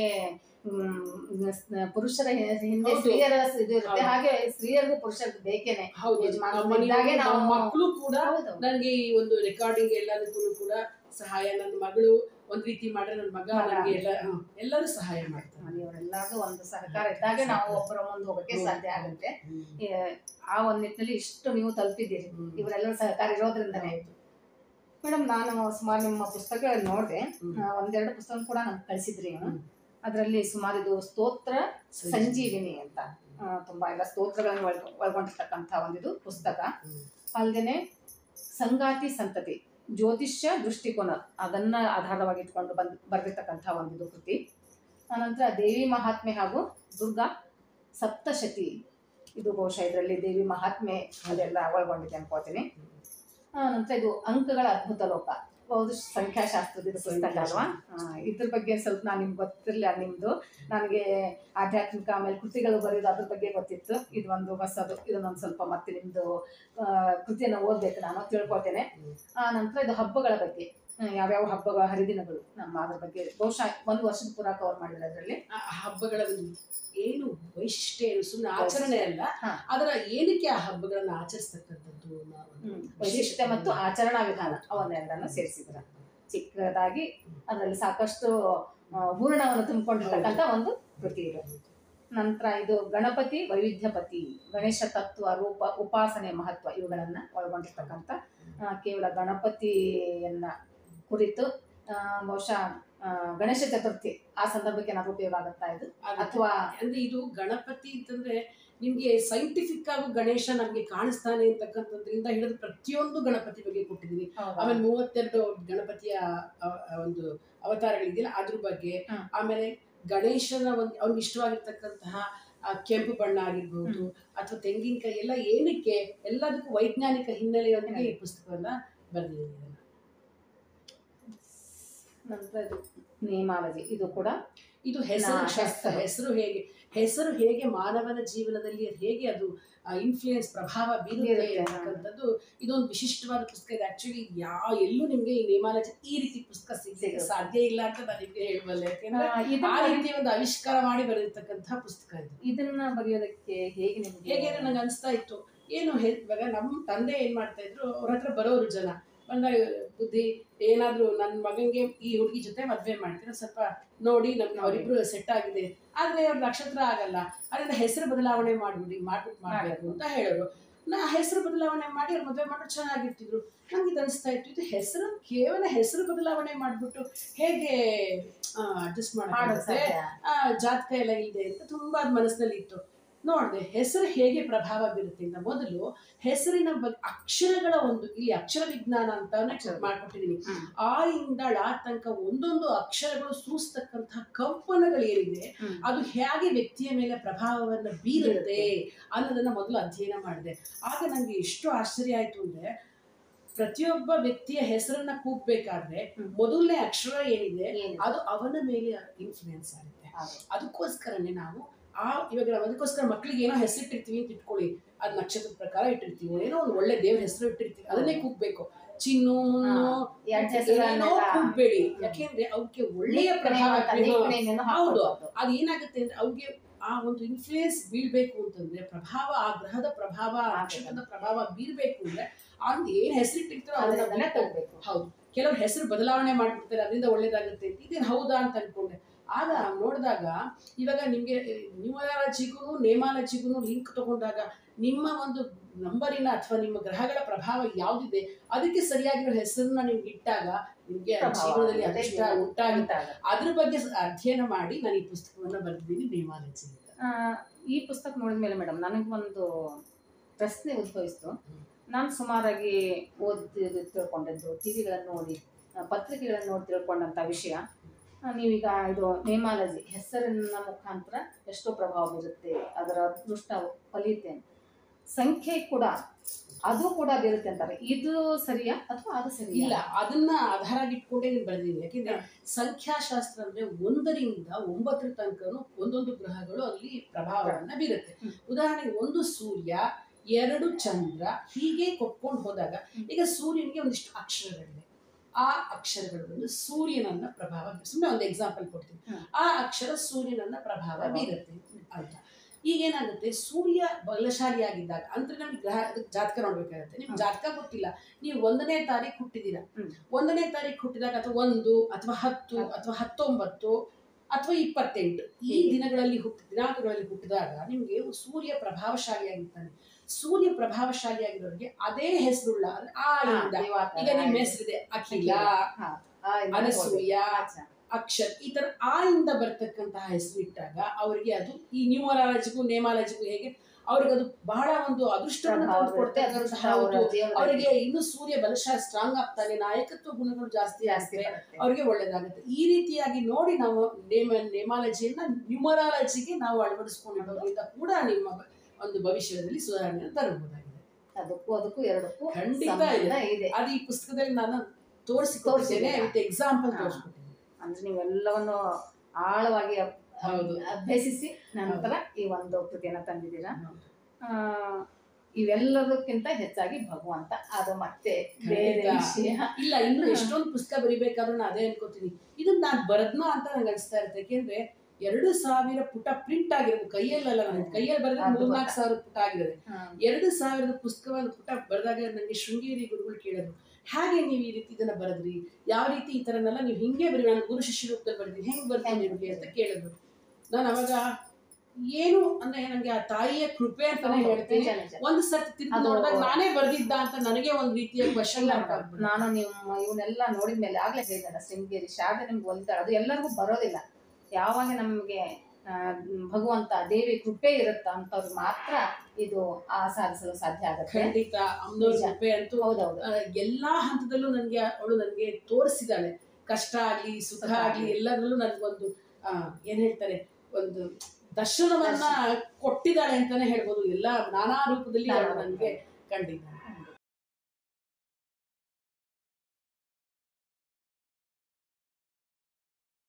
ಹ್ಮ್, ಸ್- ಪುರುಷರ ಹಿ- ಹಿಂದೆ ಹೌದು. ಸ್ತ್ರೀಯರ ಇದು ಇರುತ್ತೆ ಹೌದು. ಹಾಗೆ ಸ್ತ್ರೀಯರಿಗೂ ಪುರುಷರಿಗೆ ಬೇಕೇನೆ ಹೌದು ಯಜಮಾನರು ನಮ್ಮ ಮನೆಯವರು, ಇದ್ದಾಗೆ ನಾವು- ನಮ್ಮ ಮಕ್ಕಳು ಕೂಡ ಹೌದು ನನಗೆ ಈ ಒಂದು ರೆಕಾರ್ಡಿಂಗ್ ಎಲ್ಲದಕ್ಕೂ ಕೂಡ ಸಹಾಯ ನನ್ನ ಮಗಳು ಒಂದ್ ರೀತಿ ಮಾಡ್ರೆ ನನ್ನ ಮಗ ಮಗ. ನನಗೆ ಎಲ್ಲ ಹ್ಮ್, ಎಲ್ಲರೂ ಸಹಾಯ ಮಾಡ್ತಾರೆ ಮನೆಯವರೆಲ್ಲರೂ ಒಂದು ಸಹಕಾರ ಇದ್ದಾಗೆ ನಾವು ಒಬ್ಬರ ಮುಂದೆ ಹೋಗಕ್ಕೆ ಸಾಧ್ಯ ಆಗುತ್ತೆ ಹ್ಮ್. ಏ, ಆ ಒಂದ್ ನಿಟ್ಟಿನಲ್ಲಿ ಇಷ್ಟು ನೀವು ತಲುಪಿದ್ದೀರಿ ಹ್ಮ್. ಇವರೆಲ್ಲರೂ ಸಹಕಾರ ಇರೋದ್ರಿಂದನೇ ಮೇಡಮ್ ನಾನು ಸುಮಾರು ನಿಮ್ಮ ಪುಸ್ತಕ ನೋಡಿದೆ ಹ್ಮ್. ಒಂದೆರಡು ಪುಸ್ತಕ ಕೂಡ ನಮ್ಗೆ ಕಳಿಸಿದ್ರಿ ನೀವು ಹ್ಮ್. ಅದರಲ್ಲಿ ಸುಮಾರು ಇದು ಸ್ತೋತ್ರ ಸಂಜೀವಿನಿ ಅಂತ ಆ, ತುಂಬಾ ಎಲ್ಲ ಸ್ತೋತ್ರಗಳನ್ನು ಒಳಗ ಒಳಗೊಂಡಿರ್ತಕ್ಕಂಥ ಒಂದಿದು ಪುಸ್ತಕ ಹ್ಮ್. ಅಲ್ಲದೆ ಸಂಗಾತಿ ಸಂತತಿ ಜ್ಯೋತಿಷ್ಯ ದೃಷ್ಟಿಕೋನ ಅದನ್ನ ಆಧಾರವಾಗಿ ಇಟ್ಕೊಂಡು ಬಂದ್ ಬರೆದಿರ್ತಕ್ಕಂಥ ಒಂದಿದು ಕೃತಿ ಆನಂತರ ದೇವಿ ಮಹಾತ್ಮೆ ಹಾಗೂ ದುರ್ಗಾ ಸಪ್ತಶತಿ ಇದು ಬಹುಶಃ ಇದರಲ್ಲಿ ದೇವಿ ಮಹಾತ್ಮೆ ಅದೆಲ್ಲ ಒಳಗೊಂಡಿದೆ ಅನ್ಕೋತೀನಿ ಆನಂತರ ಇದು ಅಂಕಗಳ ಅದ್ಭುತ ಲೋಕ ಹೌದು ಸಂಖ್ಯಾಶಾಸ್ತ್ರದ ಇದು ಪುಸ್ತಕ ಅಲ್ವಾ ಆ, ಇದ್ರ ಬಗ್ಗೆ ಸ್ವಲ್ಪ ನಾನು ನಿಮ್ಗೆ ಗೊತ್ತಿರಲಿಲ್ಲ ನಿಮ್ದು ನನಗೆ ಆಧ್ಯಾತ್ಮಿಕ ಆಮೇಲೆ ಕೃತಿಗಳು ಬರೆಯೋದು ಅದ್ರ ಬಗ್ಗೆ ಗೊತ್ತಿತ್ತು ಇದು ಒಂದು ಹೊಸದು ಇದನ್ನೊಂದು ಸ್ವಲ್ಪ ಮತ್ತೆ ನಿಮ್ದು ಆ, ಕೃತಿಯನ್ನು ಓದ್ಬೇಕು ನಾನು ತಿಳ್ಕೊತೇನೆ ಆ ನಂತರ ಇದು ಹಬ್ಬಗಳ ಬಗ್ಗೆ ಆ, ಯಾವ್ಯಾವ ಹಬ್ಬಗಳ ಹರಿದಿನಗಳು ನಮ್ಮ ಅದ್ರ ಬಗ್ಗೆ ಬಹುಶಃ ಒಂದು ವರ್ಷದ ಪೂರ ಕವರ್ ಮಾಡಿದ್ರೆ ಅದರಲ್ಲಿ ಆ ಹಬ್ಬಗಳ ಒಂದು ಏನು ವೈಶಿಷ್ಟ್ಯ ಏನು ಸುಮ್ಮನೆ ಆಚರಣೆ ಅಲ್ಲ ಹಾ. ಅದರ ಏನಕ್ಕೆ ಆ ಹಬ್ಬಗಳನ್ನ ಆಚರಿಸ್ತಕ್ಕಂಥದ್ದು ಅನ್ನೋ ಒಂದು ವೈಶಿಷ್ಟ್ಯ ಮತ್ತು ಆಚರಣಾ ವಿಧಾನ ಅವನ್ನೆರಡನ್ನು ಸೇರಿಸಿದ್ರ ಚಿಕ್ಕದಾಗಿ ಅದರಲ್ಲಿ ಸಾಕಷ್ಟು ಆ, ಹೂರಣವನ್ನು ತುಂಬಿಕೊಂಡಿರ್ತಕ್ಕಂಥ ಒಂದು ಕೃತಿ ಇದು ನಂತರ ಇದು ಗಣಪತಿ ವೈವಿಧ್ಯಪತಿ ಗಣೇಶ ತತ್ವ ರೂಪ ಉಪಾಸನೆ ಮಹತ್ವ ಇವುಗಳನ್ನ ಒಳಗೊಂಡಿರ್ತಕ್ಕಂಥ ಆ, ಕೇವಲ ಗಣಪತಿಯನ್ನ ಕುರಿತು ಆ, ಬಹುಶಃ ಆ, ಗಣೇಶ ಚತುರ್ಥಿ ಆ ಸಂದರ್ಭಕ್ಕೆ ಏನಾದ್ರು ಉಪಯೋಗ ಆಗುತ್ತಾ ಇದು ಆಗುತ್ತೆ. ಅಥವಾ ಅಂದ್ರೆ ಇದು ಗಣಪತಿ ಅಂತಂದ್ರೆ ನಿಮ್ಗೆ ಸೈಂಟಿಫಿಕ್ ಆಗಿ ಗಣೇಶ ನಮ್ಗೆ ಕಾಣಿಸ್ತಾನೆ ಅಂತಕ್ಕಂಥದ್ರಿಂದ ಹಿಡಿದು ಪ್ರತಿಯೊಂದು ಗಣಪತಿ ಬಗ್ಗೆ ಕೊಟ್ಟಿದೀನಿ ಆಮೇಲೆ ಮೂವತ್ತೆರಡು ಗಣಪತಿಯ ಅ- ಅ- ಒಂದು ಅವತಾರಗಳಿದೆಯಲ್ಲ ಅದ್ರ ಬಗ್ಗೆ ಹ್ಮ್. ಆಮೇಲೆ ಗಣೇಶನ ಒಂದು ಅವ್ನಿಗೆ ಇಷ್ಟವಾಗಿರ್ತಕ್ಕಂತಹ ಆ ಕೆಂಪು ಬಣ್ಣ ಆಗಿರ್ಬಹುದು ಅಥವಾ ತೆಂಗಿನಕಾಯಿ ಎಲ್ಲ ಏನಕ್ಕೆ ಎಲ್ಲದಕ್ಕೂ ವೈಜ್ಞಾನಿಕ ಹಿನ್ನೆಲೆಯೊಂದಿಗೆ ಈ ಪುಸ್ತಕವನ್ನ ಬರೆದಿದ್ದೀನಿ ನಂತರ ಇದು ನೇಮಾವಧಿ ಇದು ಕೂಡ ಇದು ಹೆಸರು ನಾ- ಶಾಸ್ತ್ರ ಹೆಸರು. ಹೆಸರು ಹೇಗೆ ಹೆಸರು ಹೇಗೆ ಮಾನವನ ಜೀವನದಲ್ಲಿ ಅದು ಹೇಗೆ ಅದು ಇನ್ಫ್ಲೂಯೆನ್ಸ್ ಪ್ರಭಾವ ಬೀರುತ್ತೆ ಬೀರುತ್ತೆ, ಹಾ. ಅಂತಕ್ಕಂಥದ್ದು ಇದೊಂದು ವಿಶಿಷ್ಟವಾದ ಪುಸ್ತಕ ಇದೆ ಆಕ್ಚುಲಿ ಯಾವ ಎಲ್ಲೂ ನಿಮ್ಗೆ ಈ ನೇಮಾಲಜಿ ಈ ರೀತಿ ಪುಸ್ತಕ ಸಿಗಲಿಕ್ಕೆ ಸಿಗುತ್ತೆ. ಸಾಧ್ಯ ಇಲ್ಲ ಅಂತ ನಾನು ನಿಮ್ಗೆ ಹೇಳಬಲ್ಲೆ ಯಾಕೆಂದ್ರೆ ಆ, ಆ ಇದನ್ನ ರೀತಿ ಒಂದು ಆವಿಷ್ಕಾರ ಮಾಡಿ ಬರೆದಿರ್ತಕ್ಕಂತಹ ಪುಸ್ತಕ ಇದು ಇದನ್ನ ಬರೆಯೋದಕ್ಕೆ ಹೇಗೆ ನಿಮ್ಗೆ ಹೇಗೆ ನಂಗೆ ಅನಿಸ್ತಾ ಇತ್ತು ಏನು ಹೆ- ಇವಾಗ ನಮ್ಮ ತಂದೆ ಏನ್ ಮಾಡ್ತಾ ಇದ್ರು ಅವ್ರ ಹತ್ರ ಬರೋರು ಜನ ಬಂದಾಗ ಬುದ್ಧಿ ಏನಾದ್ರೂ ನನ್ನ ಮಗಂಗೆ ಈ ಹುಡುಗಿ ಜೊತೆ ಮದ್ವೆ ಮಾಡ್ತೀರಾ ಸ್ವಲ್ಪ ನೋಡಿ ನಮ್ಗೆ ಅವರಿಬ್ರು ಸೆಟ್ ಆಗಿದೆ ಆದ್ರೆ ಅವ್ರ ನಕ್ಷತ್ರ ಆಗಲ್ಲ ಅದರಿಂದ ಹೆಸರು ಬದಲಾವಣೆ ಮಾಡ್ಬಿಡಿ ಮಾಡ್ಬಿಟ್ಟು ಮಾಡ್ಬೇಕು ಅಂತ ಹೇಳೋರು ನಾ ಹೆಸರು ಬದಲಾವಣೆ ಮಾಡಿ ಅವ್ರ ಮದ್ವೆ ಮಾಡೋರು ಚೆನ್ನಾಗಿರ್ತಿದ್ರು ನಂಗೆ ಇದು ಅನಿಸ್ತಾ ಇತ್ತು ಇದು ಹೆಸರು ಕೇವಲ ಹೆಸರು ಬದಲಾವಣೆ ಮಾಡ್ಬಿಟ್ಟು ಹೇಗೆ ಅಡ್ಜಸ್ಟ್ ಮಾಡೋದು ಮಾಡೋದು ಸಾಧ್ಯ ಆ, ಜಾತಕ ಎಲ್ಲ ಇದೆ ಅಂತ ತುಂಬಾ ಅದ್ ಮನಸ್ಸಿನಲ್ಲಿ ಇತ್ತು ನೋಡಿದೆ ಹೆಸರು ಹೇಗೆ ಪ್ರಭಾವ ಬೀರುತ್ತೆ ಅಂತ ಮೊದಲು ಹೆಸರಿನ ಬಗ್ಗೆ ಅಕ್ಷರಗಳ ಒಂದು ಇಲ್ಲಿ ಅಕ್ಷರ ವಿಜ್ಞಾನ ಅಂತಾನೆ ಅಕ್ಷರ. ಮಾಡ್ಕೊಟ್ಟಿದೀನಿ ಹ್ಮ್. ಆ ಇಂದ ಳ ತನಕ ಒಂದೊಂದು ಅಕ್ಷರಗಳು ಸೂಸ್ತಕ್ಕಂತಹ ಕಂಪನಗಳು ಏನಿದೆ ಹ್ಮ್. ಅದು ಹೇಗೆ ವ್ಯಕ್ತಿಯ ಮೇಲೆ ಪ್ರಭಾವವನ್ನು ಬೀರುತ್ತೆ ಅನ್ನೋದನ್ನ ಮೊದಲು ಅಧ್ಯಯನ ಮಾಡಿದೆ ಆಗ ನನಗೆ ಎಷ್ಟು ಆಶ್ಚರ್ಯ ಆಯ್ತು ಅಂದ್ರೆ ಪ್ರತಿಯೊಬ್ಬ ವ್ಯಕ್ತಿಯ ಹೆಸರನ್ನ ಕೂಗ್ಬೇಕಾದ್ರೆ ಹ್ಮ್. ಮೊದಲನೇ ಅಕ್ಷರ ಏನಿದೆ ಏನಿದೆ? ಅದು ಅವನ ಮೇಲೆ ಇನ್ಫ್ಲೂಯೆನ್ಸ್ ಆಗುತ್ತೆ ಹೌದು. ಅದಕ್ಕೋಸ್ಕರನೇ ನಾವು ಆ ಇವಾಗ ನಾವು ಅದಕ್ಕೋಸ್ಕರ ಮಕ್ಕಳಿಗೆ ಏನೋ ಹೆಸರಿಟ್ಟಿರ್ತೀವಿ ಅಂತ ಇಟ್ಕೊಳ್ಳಿ ಅದ್ ನಕ್ಷತ್ರದ ಪ್ರಕಾರ ಇಟ್ಟಿರ್ತೀವಿ ಏನೋ ಒಂದು ಒಳ್ಳೆ ದೇವ್ರ ಹೆಸರು ಇಟ್ಟಿರ್ತೀವಿ ಅದನ್ನೇ ಕೂಗ್ಬೇಕು ಚಿನ್ನು ಮುನ್ನು ಎರಡ್ ಹೆಸರುಗಳನ್ನೆಲ್ಲ ಏನೋ ಕೂಗ್ಬೇಡಿ ಯಾಕೆಂದ್ರೆ ಅವಕ್ಕೆ ಒಳ್ಳೆಯ ಪ್ರಭಾವ ಬೀರೋ- ಹೌದು. ಅದು ಏನಾಗುತ್ತೆ ಅಂದ್ರೆ ಅವ್ರಿಗೆ ಆ ಒಂದು ಇನ್ಫ್ಲೂಯೆನ್ಸ್ ಬೀಳ್ಬೇಕು ಅಂತಂದ್ರೆ ಪ್ರಭಾವ ಆ ಗ್ರಹದ ಪ್ರಭಾವ ಆ ನಕ್ಷತ್ರದ ಪ್ರಭಾವ ಬೀಳ್ಬೇಕು ಅಂದ್ರೆ ಅವ್ನು ಏನ್ ಹೆಸರಿಟ್ಟಿರ್ತಾರೋ ಅದನ್ನ ಹೋಗ್ಬೇಕು ಹೌದು ಕೆಲವ್ರು ಹೆಸರು ಬದಲಾವಣೆ ಮಾಡ್ಬಿಡ್ತಾರೆ ಅದರಿಂದ ಒಳ್ಳೇದಾಗುತ್ತೆ ಅಂತ ಇದೇನು ಹೌದಾ ಅಂತ ಅನ್ಕೊಂಡೆ ಆಗ ನೋಡಿದಾಗ ಇವಾಗ ನಿಮಗೆ ನ್ಯೂಮರಾಲಜಿಗೂ ನೇಮಾಲಜಿಗೂ ಲಿಂಕ್ ತಗೊಂಡಾಗ ನಿಮ್ಮ ಒಂದು ನಂಬರಿನ ಅಥವಾ ನಿಮ್ಮ ಗ್ರಹಗಳ ಪ್ರಭಾವ ಯಾವ್ದಿದೆ ಅದಕ್ಕೆ ಸರಿಯಾಗಿರೋ ಹೆಸರನ್ನ ನಿಮ್ಗೆ ಇಟ್ಟಾಗ ನಿಮ್ಗೆ ಆ ಜೀವನದಲ್ಲಿ ಅದೃಷ್ಟ ಉಂಟಾಗುತ್ತೆ ಅದ್ರ ಬಗ್ಗೆ ಸ- ಅಧ್ಯಯನ ಮಾಡಿ ನಾನು ಈ ಪುಸ್ತಕವನ್ನ ಬರೆದಿದ್ದೀನಿ ನೇಮಾಲಜಿ ಅಂತ. ಆ, ಈ ಪುಸ್ತಕ ನೋಡಿದ ಮೇಲೆ ಮೇಡಮ್ ನನಗೆ ಒಂದು ಪ್ರಶ್ನೆ ಉದ್ಭವಿಸ್ತು ನಾನು ಸುಮಾರಾಗಿ ಓದಿ ತಿಳ್ಕೊಂಡಿದ್ದು ಟಿ ವಿಗಳನ್ನು ನೋಡಿ ಆ, ಪತ್ರಿಕೆಗಳನ್ನು ನೋಡಿ ತಿಳ್ಕೊಂಡಂಥ ವಿಷಯ ಆ, ನೀವೀಗ ಇದು ನೇಮಾಲಜಿ ಹೆಸರಿನ ಮುಖಾಂತರ ಎಷ್ಟೋ ಪ್ರಭಾವ ಬೀರುತ್ತೆ ಅದರ ಅದೃಷ್ಟ ಫಲಿತೆ ಸಂಖ್ಯೆ ಕೂಡ ಅದು ಕೂಡ ಬೀರುತ್ತೆ ಅಂತಾರೆ ಇದು ಸರಿಯಾ ಅಥವಾ ಅದು ಸರಿಯಾ ಇಲ್ಲ ಅದನ್ನ ಆಧಾರ ಇಟ್ಕೊಂಡೇ ನೀವು ಬರೆದಿದ್ದೀನಿ ಯಾಕೆಂದ್ರೆ ಸಂಖ್ಯಾಶಾಸ್ತ್ರ ಅಂದ್ರೆ ಒಂದರಿಂದ ಒಂಬತ್ತರ ತನಕನು ಒಂದೊಂದು ಗ್ರಹಗಳು ಅಲ್ಲಿ ಪ್ರಭಾವವನ್ನ ಬೀರುತ್ತೆ ಹ್ಮ್. ಉದಾಹರಣೆಗೆ ಒಂದು ಸೂರ್ಯ ಎರಡು ಚಂದ್ರ ಹೀಗೆ ಕೊಟ್ಕೊಂಡು ಹೋದಾಗ ಈಗ ಸೂರ್ಯನಿಗೆ ಒಂದಿಷ್ಟು ಅಕ್ಷರಗಳಿವೆ ಆ ಅಕ್ಷರಗಳು ಬಂದು ಸೂರ್ಯನನ್ನ ಪ್ರಭಾವ ಸುಮ್ಮನೆ ಒಂದು ಎಕ್ಸಾಂಪಲ್ ಕೊಡ್ತೀನಿ ಹ್ಮ್. ಆ ಅಕ್ಷರ ಸೂರ್ಯನನ್ನ ಪ್ರಭಾವ ಪ್ರಭಾವ. ಬೀರುತ್ತೆ ಅಂತ ಈಗೇನಾಗುತ್ತೆ ಸೂರ್ಯ ಬಲಶಾಲಿಯಾಗಿದ್ದಾಗ ಅಂದ್ರೆ ನಮ್ಗೆ ಗ್ರಹ ಅದಕ್ಕೆ ಜಾತಕ ನೋಡ್ಬೇಕಾಗತ್ತೆ ನಿಮ್ಗೆ ಹ್ಮ್. ಜಾತಕ ಗೊತ್ತಿಲ್ಲ ನೀವು ಒಂದನೇ ತಾರೀಕು ಹುಟ್ಟಿದ್ದೀರಾ ಹ್ಮ್. ಒಂದನೇ ತಾರೀಕು ಹುಟ್ಟಿದಾಗ ಅಥವಾ ಒಂದು ಅಥವಾ ಹತ್ತು ಹತ್ತು. ಅಥವಾ ಹತ್ತೊಂಬತ್ತು ಅಥವಾ ಇಪ್ಪತ್ತೆಂಟು ಈ ಹೀಗೆ. ದಿನಗಳಲ್ಲಿ ಹುಟ್ಟ ದಿನಾಂಕಗಳಲ್ಲಿ ಹುಟ್ಟಿದಾಗ ನಿಮ್ಗೆ ಸೂರ್ಯ ಪ್ರಭಾವಶಾಲಿಯಾಗಿರ್ತಾನೆ ಸೂರ್ಯ ಪ್ರಭಾವಶಾಲಿಯಾಗಿರೋರಿಗೆ ಅದೇ ಹೆಸರುಳ್ಳ ಅಂದ್ರೆ ಆ ಹಾ, ಇಂದ ದಿವಾಕರ, ಈಗ ನಿಮ್ಮ ಹೆಸರಿದೆ ಅಖಿಲ ಹಾ, ಆ ಇಂದ ಅನಸೂಯ ಅಚ್ಚಾ. ಅಕ್ಷರ್ ಈ ತರ ಆ ಇಂದ ಬರ್ತಕ್ಕಂತಹ ಹೆಸರು ಇಟ್ಟಾಗ ಅವರಿಗೆ ಅದು ಈ ನ್ಯೂಮರಾಲಜಿಗೂ ನೇಮಾಲಜಿಗೂ ಹೇಗೆ ಅವ್ರಿಗೆ ಅದು ಬಹಳ ಒಂದು ಅದೃಷ್ಟವನ್ನು ಪ್ರಭಾವ ತಂದು ಬೀರುತ್ತೆ, ಕೊಡ್ತಕ್ಕಂತಹ ಅದೃಷ್ಟ ಅವರ ಒಂದು ಜೀವನದಲ್ಲಿ ಅವರಿಗೆ ಇನ್ನು ಸೂರ್ಯ ಬಲಶಾಲಿ ಸ್ಟ್ರಾಂಗ್ ಆಗ್ತಾನೆ ನಾಯಕತ್ವ ಗುಣಗಳು ಜಾಸ್ತಿ ಜಾಸ್ತಿ ಆಗುತ್ತೆ ಬರುತ್ತೆ. ಅವ್ರಿಗೆ ಒಳ್ಳೇದಾಗುತ್ತೆ ಈ ರೀತಿಯಾಗಿ ನೋಡಿ ನಾವು ನೇಮ ನೇಮಾಲಜಿಯನ್ನ ನ್ಯೂಮರಾಲಜಿಗೆ ನಾವು ಅಳವಡಿಸ್ಕೊಂಡಿರೋದ್ರಿಂದ ಕೂಡ ನಿಮ್ಮ ಒಂದು ಭವಿಷ್ಯದಲ್ಲಿ ಸುಧಾರಣೆ ತರಬಹುದಾಗಿದೆ ಅದಕ್ಕೂ ಅದಕ್ಕೂ ಎರಡಕ್ಕೂ ಖಂಡಿತ ಸಂಬಂಧ ಇದೆ ಅದು ಈ ಪುಸ್ತಕದಲ್ಲಿ ನಾನು ತೋರಿಸಿ ತೋರ್ಸಿದ್ದೀರಾ? ವಿತ್ ಎಕ್ಸಾಂಪಲ್ ಹಾ. ತೋರಿಸ್ಕೊಟ್ಟಿದ್ದೀನಿ ಅಂದ್ರೆ ನೀವೆಲ್ಲವನ್ನು ಆಳವಾಗಿ ಅಭ್- ಹೌದು. ಅಭ್ಯಸಿಸಿ ನಂತರ ಈ ಒಂದು ಕೃತಿಯನ್ನ ತಂದಿದ್ದೀರಾ ಹೌದು. ಆ, ಇವೆಲ್ಲದಕ್ಕಿಂತ ಹೆಚ್ಚಾಗಿ ಭಗವಂತ ಅದು ಮತ್ತೆ ಬೇರೆ ಖಂಡಿತ. ವಿಷಯ ಇಲ್ಲ ಇನ್ನು ಎಷ್ಟೊಂದು ಪುಸ್ತಕ ಬರಿಬೇಕಾದ್ರೂ ನಾನು ಅದೇ ಅನ್ಕೋತೀನಿ ಇದನ್ನ ನಾನು ಬರದ್ನ ಅಂತ ನಂಗೆ ಅನಿಸ್ತಾ ಇರುತ್ತೆ ಯಾಕೆಂದ್ರೆ ಎರಡು ಸಾವಿರ ಪುಟ ಪ್ರಿಂಟ್ ಆಗಿರೋದು ಕೈಯಲ್ಲಲ್ಲ ನಾನು ಕೈಯಲ್ಲಿ ಬರೆದ್ರೆ ಅದು ಮೂರ್ನಾಲ್ಕು ಗೊತ್ತಾ. ಸಾವಿರ ಪುಟ ಆಗಿರೋದು ಹ್ಮ್. ಎರಡು ಸಾವಿರದ ಪುಸ್ತಕವನ್ನು ಪುಟ ಬರೆದಾಗ ನನಗೆ ಶೃಂಗೇರಿ ಗುರುಗಳು ಕೇಳಿದ್ರು ಹಾಗೆ ನೀವು ಈ ರೀತಿ ಇದನ್ನ ಬರೆದ್ರಿ ಯಾವ ರೀತಿ ಈ ತರನೆಲ್ಲ ನೀವು ಹಿಂಗೆ ಬರಿ ನಾನು ಗುರು ಶಿಷ್ಯ ರೂಪದಲ್ಲಿ ಬರೆದ್ರಿ ಹೆಂಗ್ ಬರ್ತೀನಿ ನಿಮಗೆ ಅಂತ ಕೇಳಿದ್ರು ನಾನು ಅವಾಗ ಏನು ಅಂದ್ರೆ ನನಗೆ ಆ ತಾಯಿಯ ಕೃಪೆ ಅಂತಾನೆ ಹೇಳ್ತೀನಿ ನಿಜ, ನಿಜ. ಒಂದು ಸತಿ ತಿರ್ಗಿ ಅದು- ನೋಡಿದಾಗ ನಾನೇ ಬರ್ದಿದ್ದ ಅಂತ ನನಗೆ ಒಂದ್ ರೀತಿಯ ಕ್ವಶನ್ ಇಲ್ಲ ಮಾರ್ಕ್ ಮೇಡಮ್, ಆಗ್ಬಿಡುತ್ತೆ. ನಾನು ನಿಮ್ಮ ಇವನ್ನೆಲ್ಲ ನೋಡಿದ ಮೇಲೆ ಆಗ್ಲೇ ಹೇಳಿದಲ್ಲ ಶೃಂಗೇರಿ ಶಾರದೆ ನಿಮ್ಗೆ ಒಲಿತಾಳೆ ಅದು ಎಲ್ಲರಿಗೂ ಬರೋದಿಲ್ಲ ಯಾವಾಗ ನಮಗೆ ಭಗವಂತ ದೇವಿ ಕೃಪೆ ಇರುತ್ತ ಅಂತವ್ರು ಮಾತ್ರ ಇದು ಆ ಸಾಧಿಸಲು ಸಾಧ್ಯ ಆಗುತ್ತೆ ಖಂಡಿತ ಅಮ್ಮನವ್ರ ನಿಜ. ಕೃಪೆ ಅಂತೂ ಹೌದೌದು ಆ, ಎಲ್ಲಾ ಹಂತದಲ್ಲೂ ನನಗೆ ಅವಳು ನನಗೆ ತೋರಿಸಿದಾಳೆ ಕಷ್ಟ ಆಗ್ಲಿ ಸುಖ ಸುಖ ಆಗ್ಲಿ ಆಗ್ಲಿ. ಎಲ್ಲದರಲ್ಲೂ ನನಗೊಂದು ಆ, ಏನ್ ಹೇಳ್ತಾರೆ ಒಂದು ದರ್ಶನವನ್ನ ಕೊಟ್ಟಿದ್ದಾಳೆ ಅಂತಾನೆ ಹೇಳ್ಬೋದು ಎಲ್ಲಾ ನಾನಾ ರೂಪದಲ್ಲಿ ಅವಳು ನಾನಾ ನನಗೆ ಕಂಡಿದ್ದಾಳೆ